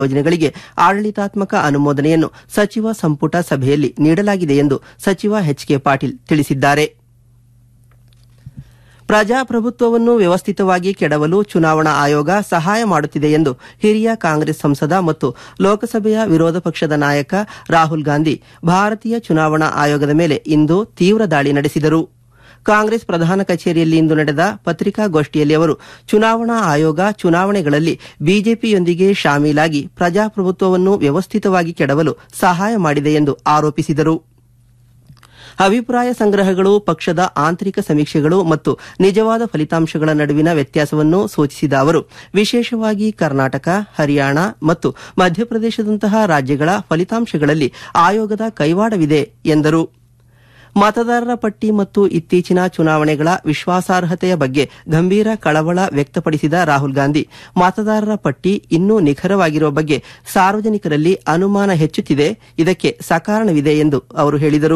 ಯೋಜನೆಗಳಿಗೆ ಆಡಳಿತಾತ್ಮಕ ಅನುಮೋದನೆಯನ್ನು ಸಚಿವ ಸಂಪುಟ ಸಭೆಯಲ್ಲಿ ನೀಡಲಾಗಿದೆ ಎಂದು ಸಚಿವ ಎಚ್ ಕೆ ಪಾಟೀಲ್ ತಿಳಿಸಿದ್ದಾರೆ ಪ್ರಜಾಪ್ರಭುತ್ವವನ್ನು ವ್ಯವಸ್ಥಿತವಾಗಿ ಕೆಡವಲು ಚುನಾವಣಾ ಆಯೋಗ ಸಹಾಯ ಮಾಡುತ್ತಿದೆ ಎಂದು ಹಿರಿಯ ಕಾಂಗ್ರೆಸ್ ಸಂಸದ ಮತ್ತು ಲೋಕಸಭೆಯ ವಿರೋಧ ಪಕ್ಷದ ನಾಯಕ ರಾಹುಲ್ ಗಾಂಧಿ ಭಾರತೀಯ ಚುನಾವಣಾ ಆಯೋಗದ ಮೇಲೆ ಇಂದು ತೀವ್ರ ದಾಳಿ ನಡೆಸಿದರು ಕಾಂಗ್ರೆಸ್ ಪ್ರಧಾನ ಕಚೇರಿಯಲ್ಲಿ ಇಂದು ನಡೆದ ಪತ್ರಿಕಾಗೋಷ್ಠಿಯಲ್ಲಿ ಅವರು ಚುನಾವಣಾ ಆಯೋಗ ಚುನಾವಣೆಗಳಲ್ಲಿ ಬಿಜೆಪಿಯೊಂದಿಗೆ ಶಾಮೀಲಾಗಿ ಪ್ರಜಾಪ್ರಭುತ್ವವನ್ನು ವ್ಯವಸ್ಥಿತವಾಗಿ ಕೆಡವಲು ಸಹಾಯ ಮಾಡಿದೆ ಎಂದು ಆರೋಪಿಸಿದರು ಅಭಿಪ್ರಾಯ ಸಂಗ್ರಹಗಳು ಪಕ್ಷದ ಆಂತರಿಕ ಸಮೀಕ್ಷೆಗಳು ಮತ್ತು ನಿಜವಾದ ಫಲಿತಾಂಶಗಳ ನಡುವಿನ ವ್ಯತ್ಯಾಸವನ್ನು ಸೂಚಿಸಿದ ಅವರು ವಿಶೇಷವಾಗಿ ಕರ್ನಾಟಕ ಹರಿಯಾಣ ಮತ್ತು ಮಧ್ಯಪ್ರದೇಶದಂತಹ ರಾಜ್ಯಗಳ ಫಲಿತಾಂಶಗಳಲ್ಲಿ ಆಯೋಗದ ಕೈವಾಡವಿದೆ ಎಂದರು ಮತದಾರರ ಪಟ್ಟಿ ಮತ್ತು ಇತ್ತೀಚಿನ ಚುನಾವಣೆಗಳ ವಿಶ್ವಾಸಾರ್ಹತೆಯ ಬಗ್ಗೆ ಗಂಭೀರ ಕಳವಳ ವ್ಯಕ್ತಪಡಿಸಿದ ರಾಹುಲ್ ಗಾಂಧಿ ಮತದಾರರ ಪಟ್ಟಿ ಇನ್ನೂ ನಿಖರವಾಗಿರುವ ಬಗ್ಗೆ ಸಾರ್ವಜನಿಕರಲ್ಲಿ ಅನುಮಾನ ಹೆಚ್ಚುತ್ತಿದೆ ಇದಕ್ಕೆ ಸಕಾರಣವಿದೆ ಎಂದು ಅವರು ಹೇಳಿದರು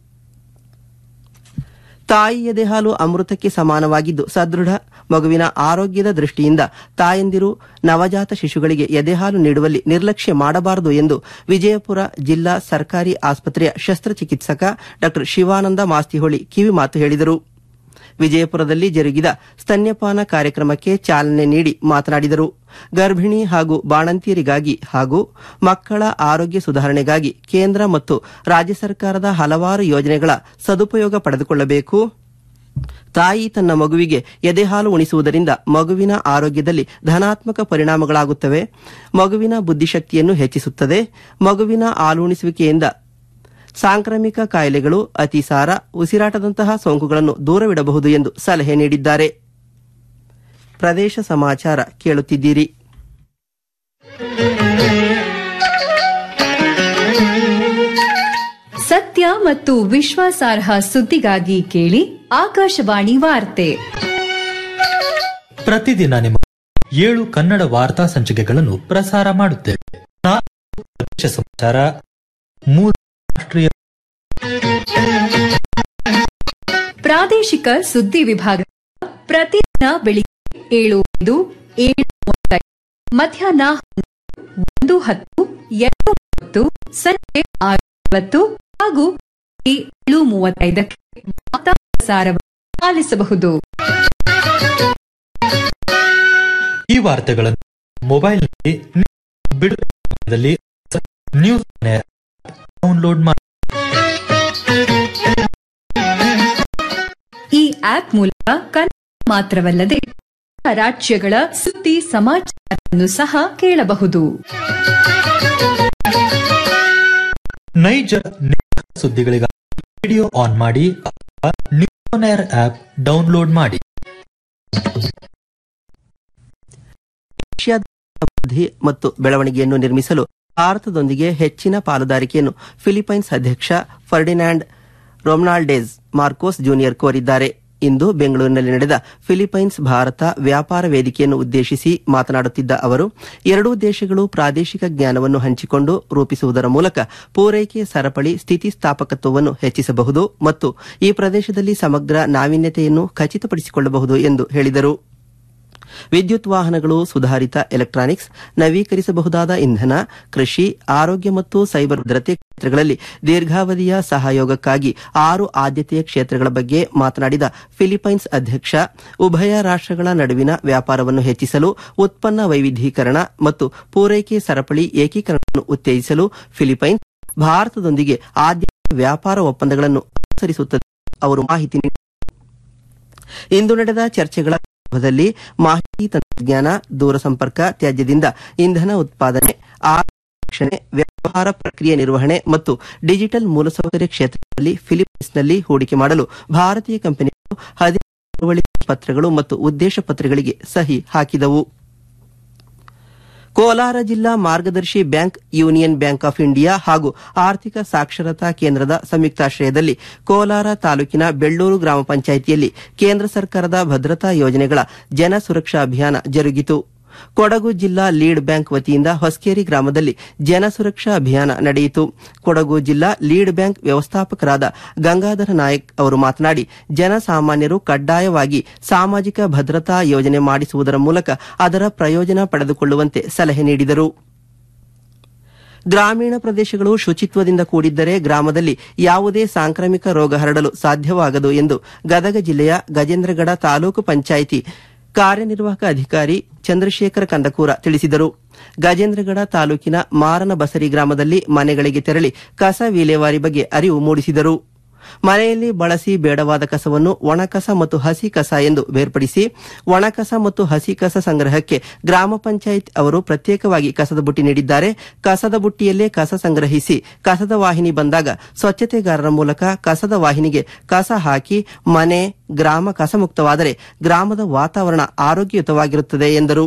ತಾಯಿ ಎದೆಹಾಲು ಅಮೃತಕ್ಕೆ ಸಮಾನವಾಗಿದ್ದು ಸದೃಢ ಮಗುವಿನ ಆರೋಗ್ಯದ ದೃಷ್ಟಿಯಿಂದ ತಾಯಂದಿರು ನವಜಾತ ಶಿಶುಗಳಿಗೆ ಎದೆಹಾಲು ನೀಡುವಲ್ಲಿ ನಿರ್ಲಕ್ಷ್ಯ ಮಾಡಬಾರದು ಎಂದು ವಿಜಯಪುರ ಜಿಲ್ಲಾ ಸರ್ಕಾರಿ ಆಸ್ಪತ್ರೆಯ ಶಸ್ತ್ರಚಿಕಿತ್ಸಕ ಡಾ ಶಿವಾನಂದ ಮಾಸ್ತಿಹೊಳಿ ಕಿವಿಮಾತು ಹೇಳಿದರು ವಿಜಯಪುರದಲ್ಲಿ ಜರುಗಿದ ಸ್ತನ್ಯಪಾನ ಕಾರ್ಯಕ್ರಮಕ್ಕೆ ಚಾಲನೆ ನೀಡಿ ಮಾತನಾಡಿದರು ಗರ್ಭಿಣಿ ಹಾಗೂ ಬಾಣಂತಿಯರಿಗಾಗಿ ಹಾಗೂ ಮಕ್ಕಳ ಆರೋಗ್ಯ ಸುಧಾರಣೆಗಾಗಿ ಕೇಂದ್ರ ಮತ್ತು ರಾಜ್ಯ ಸರ್ಕಾರದ ಹಲವಾರು ಯೋಜನೆಗಳ ಸದುಪಯೋಗ ಪಡೆದುಕೊಳ್ಳಬೇಕು ತಾಯಿ ತನ್ನ ಮಗುವಿಗೆ ಎದೆಹಾಲು ಉಣಿಸುವುದರಿಂದ ಮಗುವಿನ ಆರೋಗ್ಯದಲ್ಲಿ ಧನಾತ್ಮಕ ಪರಿಣಾಮಗಳಾಗುತ್ತವೆ ಮಗುವಿನ ಬುದ್ಧಿಶಕ್ತಿಯನ್ನು ಹೆಚ್ಚಿಸುತ್ತದೆ ಮಗುವಿನ ಹಾಲುಣಿಸುವಿಕೆಯಿಂದ ಸಾಂಕ್ರಾಮಿಕ ಕಾಯಿಲೆಗಳು ಅತಿಸಾರ ಉಸಿರಾಟದಂತಹ ಸೋಂಕುಗಳನ್ನು ದೂರವಿಡಬಹುದು ಎಂದು ಸಲಹೆ ನೀಡಿದ್ದಾರೆ ಪ್ರದೇಶ ಸಮಾಚಾರ ಕೇಳುತ್ತಿದ್ದೀರಿ ಸತ್ಯ ಮತ್ತು ವಿಶ್ವಾಸಾರ್ಹ ಸುದ್ದಿಗಾಗಿ ಕೇಳಿ ಆಕಾಶವಾಣಿ ವಾರ್ತೆ ಪ್ರತಿದಿನ ನಿಮ್ಮ ಏಳು ಕನ್ನಡ ವಾರ್ತಾ ಸಂಚಿಕೆಗಳನ್ನು ಪ್ರಸಾರ ಮಾಡುತ್ತೇವೆ ನಾಲ್ಕು ಪ್ರದೇಶ ಸಮಾಚಾರ ಮೂರು ರಾಷ್ಟ್ರೀಯ ಪ್ರಾದೇಶಿಕ ಸುದ್ದಿ ವಿಭಾಗ ಪ್ರತಿದಿನ ಬೆಳಿಗ್ಗೆ ಏಳು ಐದು ಏಳು ಮೂವತ್ತೈದು ಮಧ್ಯಾಹ್ನ ಹನ್ನೆರಡು, ಒಂದು ಹತ್ತು ಎರಡು ಮೂವತ್ತು ಸಂಜೆ ಆರು ಐವತ್ತು ಹಾಗೂ ರಾತ್ರಿ ಏಳು ಮೂವತ್ತೈದಕ್ಕೆ ವಾರ್ತಾ ಪ್ರಸಾರವನ್ನು ಆಲಿಸಬಹುದು ಈ ವಾರ್ತೆಗಳನ್ನು ಮೊಬೈಲ್ನಲ್ಲಿ ಬಿಡುಗಡೆ ನ್ಯೂಸ್ ಡೌನ್ಲೋಡ್ ಮಾಡಿ ಈ ಆಪ್ ಮೂಲಕ ಕನ್ನಡ ಮಾತ್ರವಲ್ಲದೆ ಇತರ ರಾಜ್ಯಗಳ ಸುದ್ದಿ ಸಮಾಚಾರವನ್ನು ಸಹ ಕೇಳಬಹುದು ನೈಜ ನಿಖರ ಸುದ್ದಿಗಳಿಗಾಗಿ ರೇಡಿಯೋ ಆನ್ ಮಾಡಿ ಅಥವಾ news on air app download ಮಾಡಿ ಏಷ್ಯಾದ ಅಭಿವೃದ್ಧಿ ಮತ್ತು ಬೆಳವಣಿಗೆಯನ್ನು ನಿರ್ಮಿಸಲು ಭಾರತದೊಂದಿಗೆ ಹೆಚ್ಚಿನ ಪಾಲುದಾರಿಕೆಯನ್ನು ಫಿಲಿಪೈನ್ಸ್ ಅಧ್ಯಕ್ಷ ಫರ್ಡಿನಾಂಡ್ ರೊಮ್ನಾಲ್ಡೇಸ್ ಮಾರ್ಕೋಸ್ ಜೂನಿಯರ್ ಕೋರಿದ್ದಾರೆ ಇಂದು ಬೆಂಗಳೂರಿನಲ್ಲಿ ನಡೆದ ಫಿಲಿಪೈನ್ಸ್ ಭಾರತ ವ್ಯಾಪಾರ ವೇದಿಕೆಯನ್ನು ಉದ್ದೇಶಿಸಿ ಮಾತನಾಡುತ್ತಿದ್ದ ಅವರು ಎರಡೂ ದೇಶಗಳು ಪ್ರಾದೇಶಿಕ ಜ್ಞಾನವನ್ನು ಹಂಚಿಕೊಂಡು ರೂಪಿಸುವುದರ ಮೂಲಕ ಪೂರೈಕೆ ಸರಪಳಿ ಸ್ಥಿತಿಸ್ಥಾಪಕತ್ವವನ್ನು ಹೆಚ್ಚಿಸಬಹುದು ಮತ್ತು ಈ ಪ್ರದೇಶದಲ್ಲಿ ಸಮಗ್ರ ನಾವೀನ್ಯತೆಯನ್ನು ಖಚಿತಪಡಿಸಿಕೊಳ್ಳಬಹುದು ಎಂದು ಹೇಳಿದರು ವಿದ್ಯುತ್ ವಾಹನಗಳು ಸುಧಾರಿತ ಎಲೆಕ್ಟ್ರಾನಿಕ್ಸ್ ನವೀಕರಿಸಬಹುದಾದ ಇಂಧನ ಕೃಷಿ ಆರೋಗ್ಯ ಮತ್ತು ಸೈಬರ್ ಭದ್ರತೆ ಕ್ಷೇತ್ರಗಳಲ್ಲಿ ದೀರ್ಘಾವಧಿಯ ಸಹಯೋಗಕ್ಕಾಗಿ ಆರು ಆದ್ಯತೆಯ ಕ್ಷೇತ್ರಗಳ ಬಗ್ಗೆ ಮಾತನಾಡಿದ ಫಿಲಿಪೈನ್ಸ್ ಅಧ್ಯಕ್ಷ ಉಭಯ ರಾಷ್ಟ್ರಗಳ ನಡುವಿನ ವ್ಯಾಪಾರವನ್ನು ಹೆಚ್ಚಿಸಲು ಉತ್ಪನ್ನ ವೈವಿಧ್ಯೀಕರಣ ಮತ್ತು ಪೂರೈಕೆ ಸರಪಳಿ ಏಕೀಕರಣವನ್ನು ಉತ್ತೇಜಿಸಲು ಫಿಲಿಪೈನ್ಸ್ ಭಾರತದೊಂದಿಗೆ ಆದ್ಯತೆಯ ವ್ಯಾಪಾರ ಒಪ್ಪಂದಗಳನ್ನು ಅನುಸರಿಸುತ್ತದೆ ಅವರು ಮಾಹಿತಿ ನೀಡಿದರು ಇಂದು ನಡೆದ ಚರ್ಚೆಗಳ ಸಂದರ್ಭದಲ್ಲಿ ಮಾಹಿತಿ ತಂತ್ರಜ್ಞಾನ ದೂರಸಂಪರ್ಕ ತ್ಯಾಜ್ಯದಿಂದ ಇಂಧನ ಉತ್ಪಾದನೆ ಆರೋಗ್ಯ ರಕ್ಷಣೆ ವ್ಯವಹಾರ ಪ್ರಕ್ರಿಯೆ ನಿರ್ವಹಣೆ ಮತ್ತು ಡಿಜಿಟಲ್ ಮೂಲಸೌಕರ್ಯ ಕ್ಷೇತ್ರದಲ್ಲಿ ಫಿಲಿಪೈನ್ಸ್ನಲ್ಲಿ ಹೂಡಿಕೆ ಮಾಡಲು ಭಾರತೀಯ ಕಂಪನಿಗಳು ಹದಿನೈದು ಪತ್ರಗಳು ಮತ್ತು ಉದ್ದೇಶ ಪತ್ರಗಳಿಗೆ ಸಹಿ ಹಾಕಿದವು ಕೋಲಾರ ಜಿಲ್ಲಾ ಮಾರ್ಗದರ್ಶಿ bank union bank of India ಹಾಗೂ ಆರ್ಥಿಕ ಸಾಕ್ಷರತಾ ಕೇಂದ್ರದ ಸಂಯುಕ್ತಾಶ್ರಯದಲ್ಲಿ ಕೋಲಾರ ತಾಲೂಕಿನ ಬೆಳ್ಳೂರು ಗ್ರಾಮ ಪಂಚಾಯಿತಿಯಲ್ಲಿ ಕೇಂದ್ರ ಸರ್ಕಾರದ ಭದ್ರತಾ ಯೋಜನೆಗಳ ಜನ ಸುರಕ್ಷಾ ಅಭಿಯಾನ ಜರುಗಿತು ಕೊಡಗು ಜಿಲ್ಲಾ ಲೀಡ್ ಬ್ಯಾಂಕ್ ವತಿಯಿಂದ ಹೊಸಕೇರಿ ಗ್ರಾಮದಲ್ಲಿ ಜನ ಸುರಕ್ಷಾ ಅಭಿಯಾನ ನಡೆಯಿತು ಕೊಡಗು ಜಿಲ್ಲಾ ಲೀಡ್ ಬ್ಯಾಂಕ್ ವ್ಯವಸ್ಥಾಪಕರಾದ ಗಂಗಾಧರ ನಾಯಕ್ ಅವರು ಮಾತನಾಡಿ ಜನಸಾಮಾನ್ಯರು ಕಡ್ಡಾಯವಾಗಿ ಸಾಮಾಜಿಕ ಭದ್ರತಾ ಯೋಜನೆ ಮಾಡಿಸುವುದರ ಮೂಲಕ ಅದರ ಪ್ರಯೋಜನ ಪಡೆದುಕೊಳ್ಳುವಂತೆ ಸಲಹೆ ನೀಡಿದರು ಗ್ರಾಮೀಣ ಪ್ರದೇಶಗಳು ಶುಚಿತ್ವದಿಂದ ಕೂಡಿದ್ದರೆ ಗ್ರಾಮದಲ್ಲಿ ಯಾವುದೇ ಸಾಂಕ್ರಾಮಿಕ ರೋಗ ಹರಡಲು ಸಾಧ್ಯವಾಗದು ಎಂದು ಗದಗ ಜಿಲ್ಲೆಯ ಗಜೇಂದ್ರಗಡ ತಾಲೂಕು ಪಂಚಾಯಿತಿ ಕಾರ್ಯನಿರ್ವಾಹಕ ಅಧಿಕಾರಿ ಚಂದ್ರಶೇಖರ ಕಂದಕೂರ ತಿಳಿಸಿದರು ಗಜೇಂದ್ರಗಡ ತಾಲೂಕಿನ ಮಾರನ ಬಸರಿ ಗ್ರಾಮದಲ್ಲಿ ಮನೆಗಳಿಗೆ ತೆರಳಿ ಕಸ ವಿಲೇವಾರಿ ಬಗ್ಗೆ ಅರಿವು ಮೂಡಿಸಿದರು ಮನೆಯಲ್ಲಿ ಬಳಸಿ ಬೇಡವಾದ ಕಸವನ್ನು ಒಣಕಸ ಮತ್ತು ಹಸಿ ಕಸ ಎಂದು ಬೇರ್ಪಡಿಸಿ ಒಣಕಸ ಮತ್ತು ಹಸಿ ಕಸ ಸಂಗ್ರಹಕ್ಕೆ ಗ್ರಾಮ ಪಂಚಾಯತ್ ಅವರು ಪ್ರತ್ಯೇಕವಾಗಿ ಕಸದ ಬುಟ್ಟಿ ನೀಡಿದ್ದಾರೆ ಕಸದ ಬುಟ್ಟಿಯಲ್ಲೇ ಕಸ ಸಂಗ್ರಹಿಸಿ ಕಸದ ವಾಹಿನಿ ಬಂದಾಗ ಸ್ವಚ್ಛತೆಗಾರರ ಮೂಲಕ ಕಸದ ವಾಹಿನಿಗೆ ಕಸ ಹಾಕಿ ಮನೆ ಗ್ರಾಮ ಕಸಮುಕ್ತವಾದರೆ ಗ್ರಾಮದ ವಾತಾವರಣ ಆರೋಗ್ಯಯುತವಾಗಿರುತ್ತದೆ ಎಂದರು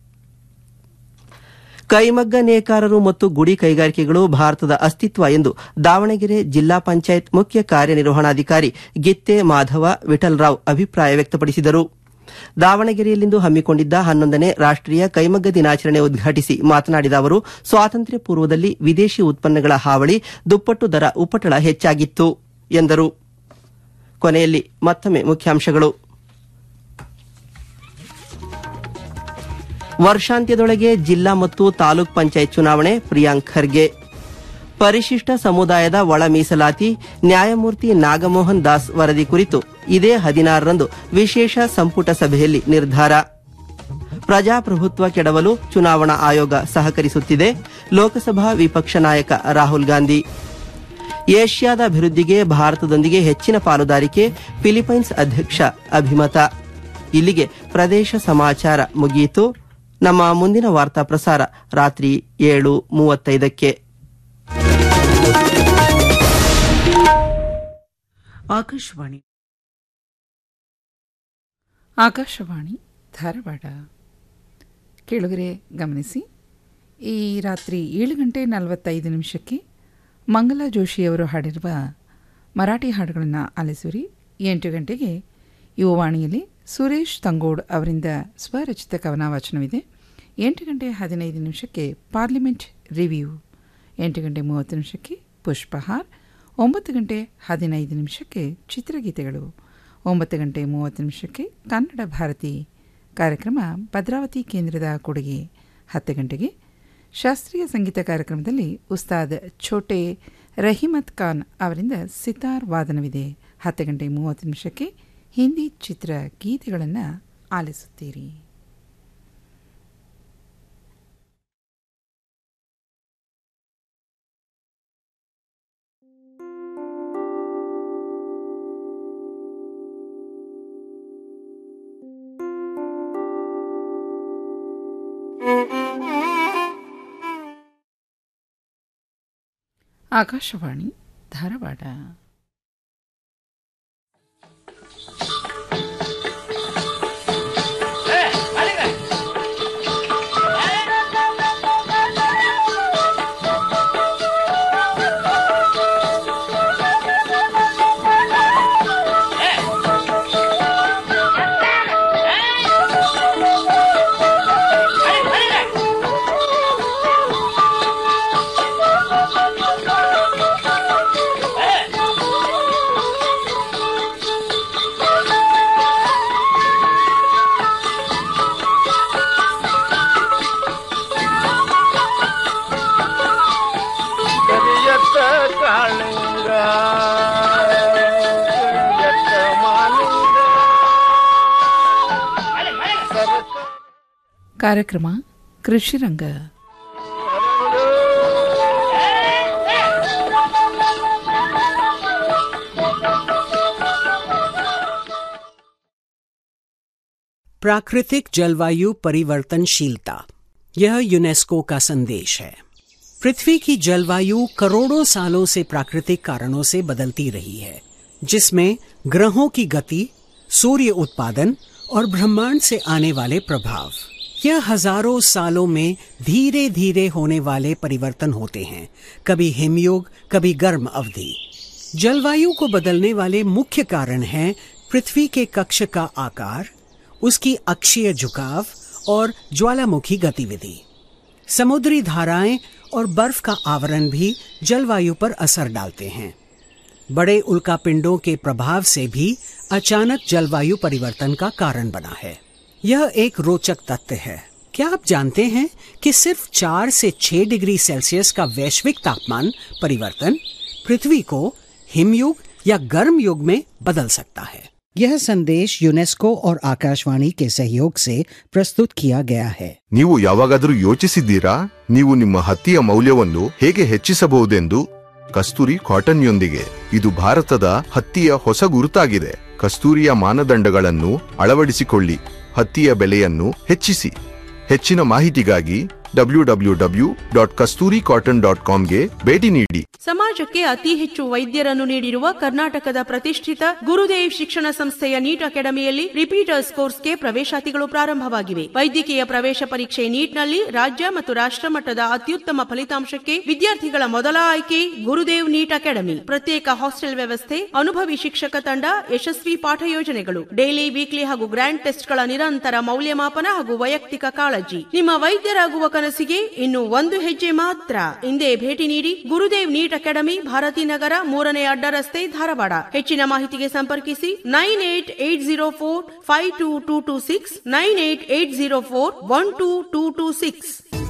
ಕೈಮಗ್ಗ ನೇಕಾರರು ಮತ್ತು ಗುಡಿ ಕೈಗಾರಿಕೆಗಳು ಭಾರತದ ಅಸ್ತಿತ್ವ ಎಂದು ದಾವಣಗೆರೆ ಜಿಲ್ಲಾ ಪಂಚಾಯತ್ ಮುಖ್ಯ ಕಾರ್ಯನಿರ್ವಹಣಾಧಿಕಾರಿ ಗಿತ್ತೆ ಮಾಧವ ವಿಠಲರಾವ್ ಅಭಿಪ್ರಾಯ ವ್ಯಕ್ತಪಡಿಸಿದರು ದಾವಣಗೆರೆಯಲ್ಲಿಂದು ಹಮ್ಮಿಕೊಂಡಿದ್ದ ಹನ್ನೊಂದನೇ ರಾಷ್ಟೀಯ ಕೈಮಗ್ಗ ದಿನಾಚರಣೆ ಉದ್ಘಾಟಿಸಿ ಮಾತನಾಡಿದ ಅವರು ಸ್ವಾತಂತ್ರ್ಯ ಪೂರ್ವದಲ್ಲಿ ವಿದೇಶಿ ಉತ್ಪನ್ನಗಳ ಹಾವಳಿ ದುಪ್ಪಟ್ಟು ದರ ಉಪಟಳ ಹೆಚ್ಚಾಗಿತ್ತು ಎಂದರು ಕೊನೆಯಲ್ಲಿ ಮತ್ತೊಮ್ಮೆ ಮುಖ್ಯಾಂಶಗಳು ವರ್ಷಾಂತ್ಯದೊಳಗೆ ಜಿಲ್ಲಾ ಮತ್ತು ತಾಲೂಕ್ ಪಂಚಾಯತ್ ಚುನಾವಣೆ ಪ್ರಿಯಾಂಕ್ ಖರ್ಗೆ ಪರಿಶಿಷ್ಟ ಸಮುದಾಯದ ಒಳ ಮೀಸಲಾತಿ ನ್ಯಾಯಮೂರ್ತಿ ನಾಗಮೋಹನ್ ದಾಸ್ ವರದಿ ಕುರಿತು ಇದೇ ಹದಿನಾರರಂದು ವಿಶೇಷ ಸಂಪುಟ ಸಭೆಯಲ್ಲಿ ನಿರ್ಧಾರ ಪ್ರಜಾಪ್ರಭುತ್ವ ಕೆಡವಲು ಚುನಾವಣಾ ಆಯೋಗ ಸಹಕರಿಸುತ್ತಿದೆ ಲೋಕಸಭಾ ವಿಪಕ್ಷ ನಾಯಕ ರಾಹುಲ್ ಗಾಂಧಿ ಏಷ್ಯಾದ ಅಭಿವೃದ್ಧಿಗೆ ಭಾರತದೊಂದಿಗೆ ಹೆಚ್ಚಿನ ಪಾಲುದಾರಿಕೆ ಫಿಲಿಪೈನ್ಸ್ ಅಧ್ಯಕ್ಷ ಅಭಿಮತ ಇಲ್ಲಿಗೆ ಪ್ರದೇಶ ಸಮಾಚಾರ ಮುಗಿಯಿತು ನಮ್ಮ ಮುಂದಿನ ವಾರ್ತಾ ಪ್ರಸಾರ ರಾತ್ರಿ ಏಳು ಮೂವತ್ತೈದಕ್ಕೆ ಆಕಾಶವಾಣಿ ಆಕಾಶವಾಣಿ ಧಾರವಾಡ ಕೇಳುಗರೆ ಗಮನಿಸಿ ಈ ರಾತ್ರಿ ಏಳು ಗಂಟೆ ನಲವತ್ತೈದು ನಿಮಿಷಕ್ಕೆ ಮಂಗಲ ಜೋಶಿಯವರು ಹಾಡಿರುವ ಮರಾಠಿ ಹಾಡುಗಳನ್ನು ಆಲಿಸುವಿರಿ ಎಂಟು ಗಂಟೆಗೆ ಯುವವಾಣಿಯಲ್ಲಿ ಸುರೇಶ್ ತಂಗೋಡ್ ಅವರಿಂದ ಸ್ವರಚಿತ ಕವನ ವಾಚನವಿದೆ ಎಂಟು ಗಂಟೆ ಹದಿನೈದು ನಿಮಿಷಕ್ಕೆ ಪಾರ್ಲಿಮೆಂಟ್ ರಿವ್ಯೂ ಎಂಟು ಗಂಟೆ ಮೂವತ್ತು ನಿಮಿಷಕ್ಕೆ ಪುಷ್ಪಹಾರ್ ಒಂಬತ್ತು ಗಂಟೆ ಹದಿನೈದು ನಿಮಿಷಕ್ಕೆ ಚಿತ್ರಗೀತೆಗಳು ಒಂಬತ್ತು ಗಂಟೆ ಮೂವತ್ತು ನಿಮಿಷಕ್ಕೆ ಕನ್ನಡ ಭಾರತಿ ಕಾರ್ಯಕ್ರಮ ಭದ್ರಾವತಿ ಕೇಂದ್ರದ ಕೊಡುಗೆ ಹತ್ತು ಗಂಟೆಗೆ ಶಾಸ್ತ್ರೀಯ ಸಂಗೀತ ಕಾರ್ಯಕ್ರಮದಲ್ಲಿ ಉಸ್ತಾದ್ ಛೋಟೆ ರಹಿಮತ್ ಖಾನ್ ಅವರಿಂದ ಸಿತಾರ್ ವಾದನವಿದೆ ಹತ್ತು ಗಂಟೆ ಮೂವತ್ತು ನಿಮಿಷಕ್ಕೆ ಹಿಂದಿ ಚಿತ್ರ ಗೀತೆಗಳನ್ನು ಆಲಿಸುತ್ತೀರಿ ಆಕಾಶವಾಣಿ ಧಾರವಾಡ ಕರಿಯತ್ತ ಕಾಳಿಂಗ ಕರಿಯತ್ತ ಮಾಲಿಂಗ ಸರಸ ಕಾರ್ಯಕ್ರಮ ಕೃಷಿರಂಗ प्राकृतिक जलवायु परिवर्तनशीलता यह यूनेस्को का संदेश है पृथ्वी की जलवायु करोड़ों सालों से प्राकृतिक कारणों से बदलती रही है जिसमें ग्रहों की गति सूर्य उत्पादन और ब्रह्मांड से आने वाले प्रभाव यह हजारों सालों में धीरे धीरे होने वाले परिवर्तन होते हैं कभी हिमयुग कभी गर्म अवधि जलवायु को बदलने वाले मुख्य कारण हैं पृथ्वी के कक्ष का आकार उसकी अक्षीय झुकाव और ज्वालामुखी गतिविधि समुद्री धाराएं और बर्फ का आवरण भी जलवायु पर असर डालते हैं बड़े उल्कापिंडों के प्रभाव से भी अचानक जलवायु परिवर्तन का कारण बना है यह एक रोचक तथ्य है क्या आप जानते हैं कि सिर्फ चार से छह डिग्री सेल्सियस का वैश्विक तापमान परिवर्तन पृथ्वी को हिमयुग या गर्म युग में बदल सकता है यह संदेश यूनेस्को और आकाशवाणी के सहयोग से प्रस्तुत किया गया है ನೀವು ಯಾವಾಗಾದರೂ ಯೋಚಿಸಿದ್ದೀರಾ ನೀವು ನಿಮ್ಮ ಹತ್ತಿಯ ಮೌಲ್ಯವನ್ನು ಹೇಗೆ ಹೆಚ್ಚಿಸಬಹುದೆಂದು ಕಸ್ತೂರಿ ಕಾಟನ್ಯೊಂದಿಗೆ ಇದು ಭಾರತದ ಹತ್ತಿಯ ಹೊಸ ಗುರುತಾಗಿದೆ ಕಸ್ತೂರಿಯ ಮಾನದಂಡಗಳನ್ನು ಅಳವಡಿಸಿಕೊಳ್ಳಿ ಹತ್ತಿಯ ಬೆಲೆಯನ್ನು ಹೆಚ್ಚಿಸಿ ಹೆಚ್ಚಿನ ಮಾಹಿತಿಗಾಗಿ W W W dot Kasturi cotton dot ಕಾಮ್ಗೆ ಭೇಟಿ ನೀಡಿ ಸಮಾಜಕ್ಕೆ ಅತಿ ಹೆಚ್ಚು ವೈದ್ಯರನ್ನು ನೀಡಿರುವ ಕರ್ನಾಟಕದ ಪ್ರತಿಷ್ಠಿತ ಗುರುದೇವ್ ಶಿಕ್ಷಣ ಸಂಸ್ಥೆಯ ನೀಟ್ ಅಕಾಡೆಮಿಯಲ್ಲಿ ರಿಪೀಟರ್ಸ್ ಕೋರ್ಸ್ಗೆ ಪ್ರವೇಶಾತಿಗಳು ಪ್ರಾರಂಭವಾಗಿವೆ ವೈದ್ಯಕೀಯ ಪ್ರವೇಶ ಪರೀಕ್ಷೆ ನೀಟ್ನಲ್ಲಿ ರಾಜ್ಯ ಮತ್ತು ರಾಷ್ಟ್ರ ಮಟ್ಟದ ಅತ್ಯುತ್ತಮ ಫಲಿತಾಂಶಕ್ಕೆ ವಿದ್ಯಾರ್ಥಿಗಳ ಮೊದಲ ಆಯ್ಕೆ ಗುರುದೇವ್ ನೀಟ್ ಅಕಾಡೆಮಿ ಪ್ರತ್ಯೇಕ ಹಾಸ್ಟೆಲ್ ವ್ಯವಸ್ಥೆ ಅನುಭವಿ ಶಿಕ್ಷಕ ತಂಡ ಯಶಸ್ವಿ ಪಾಠ ಯೋಜನೆಗಳು ಡೈಲಿ ವೀಕ್ಲಿ ಹಾಗೂ ಗ್ರ್ಯಾಂಡ್ ಟೆಸ್ಟ್ಗಳ ನಿರಂತರ ಮೌಲ್ಯಮಾಪನ ಹಾಗೂ ವೈಯಕ್ತಿಕ ಕಾಳಜಿ ನಿಮ್ಮ ವೈದ್ಯರಾಗುವ ಕನಸಿಗೆ ಇನ್ನು ಒಂದು ಹೆಜ್ಜೆ ಮಾತ್ರ ಹಿಂದೆ ಭೇಟಿ ನೀಡಿ ಗುರುದೇವ್ ನೀಟ್ ಅಕಾಡೆಮಿ ಭಾರತೀನಗರ ಮೂರನೇ ಅಡ್ಡ ರಸ್ತೆ ಧಾರವಾಡ ಹೆಚ್ಚಿನ ಮಾಹಿತಿಗೆ ಸಂಪರ್ಕಿಸಿ nine eight eight zero four five two two two six nine eight eight zero four one two two two six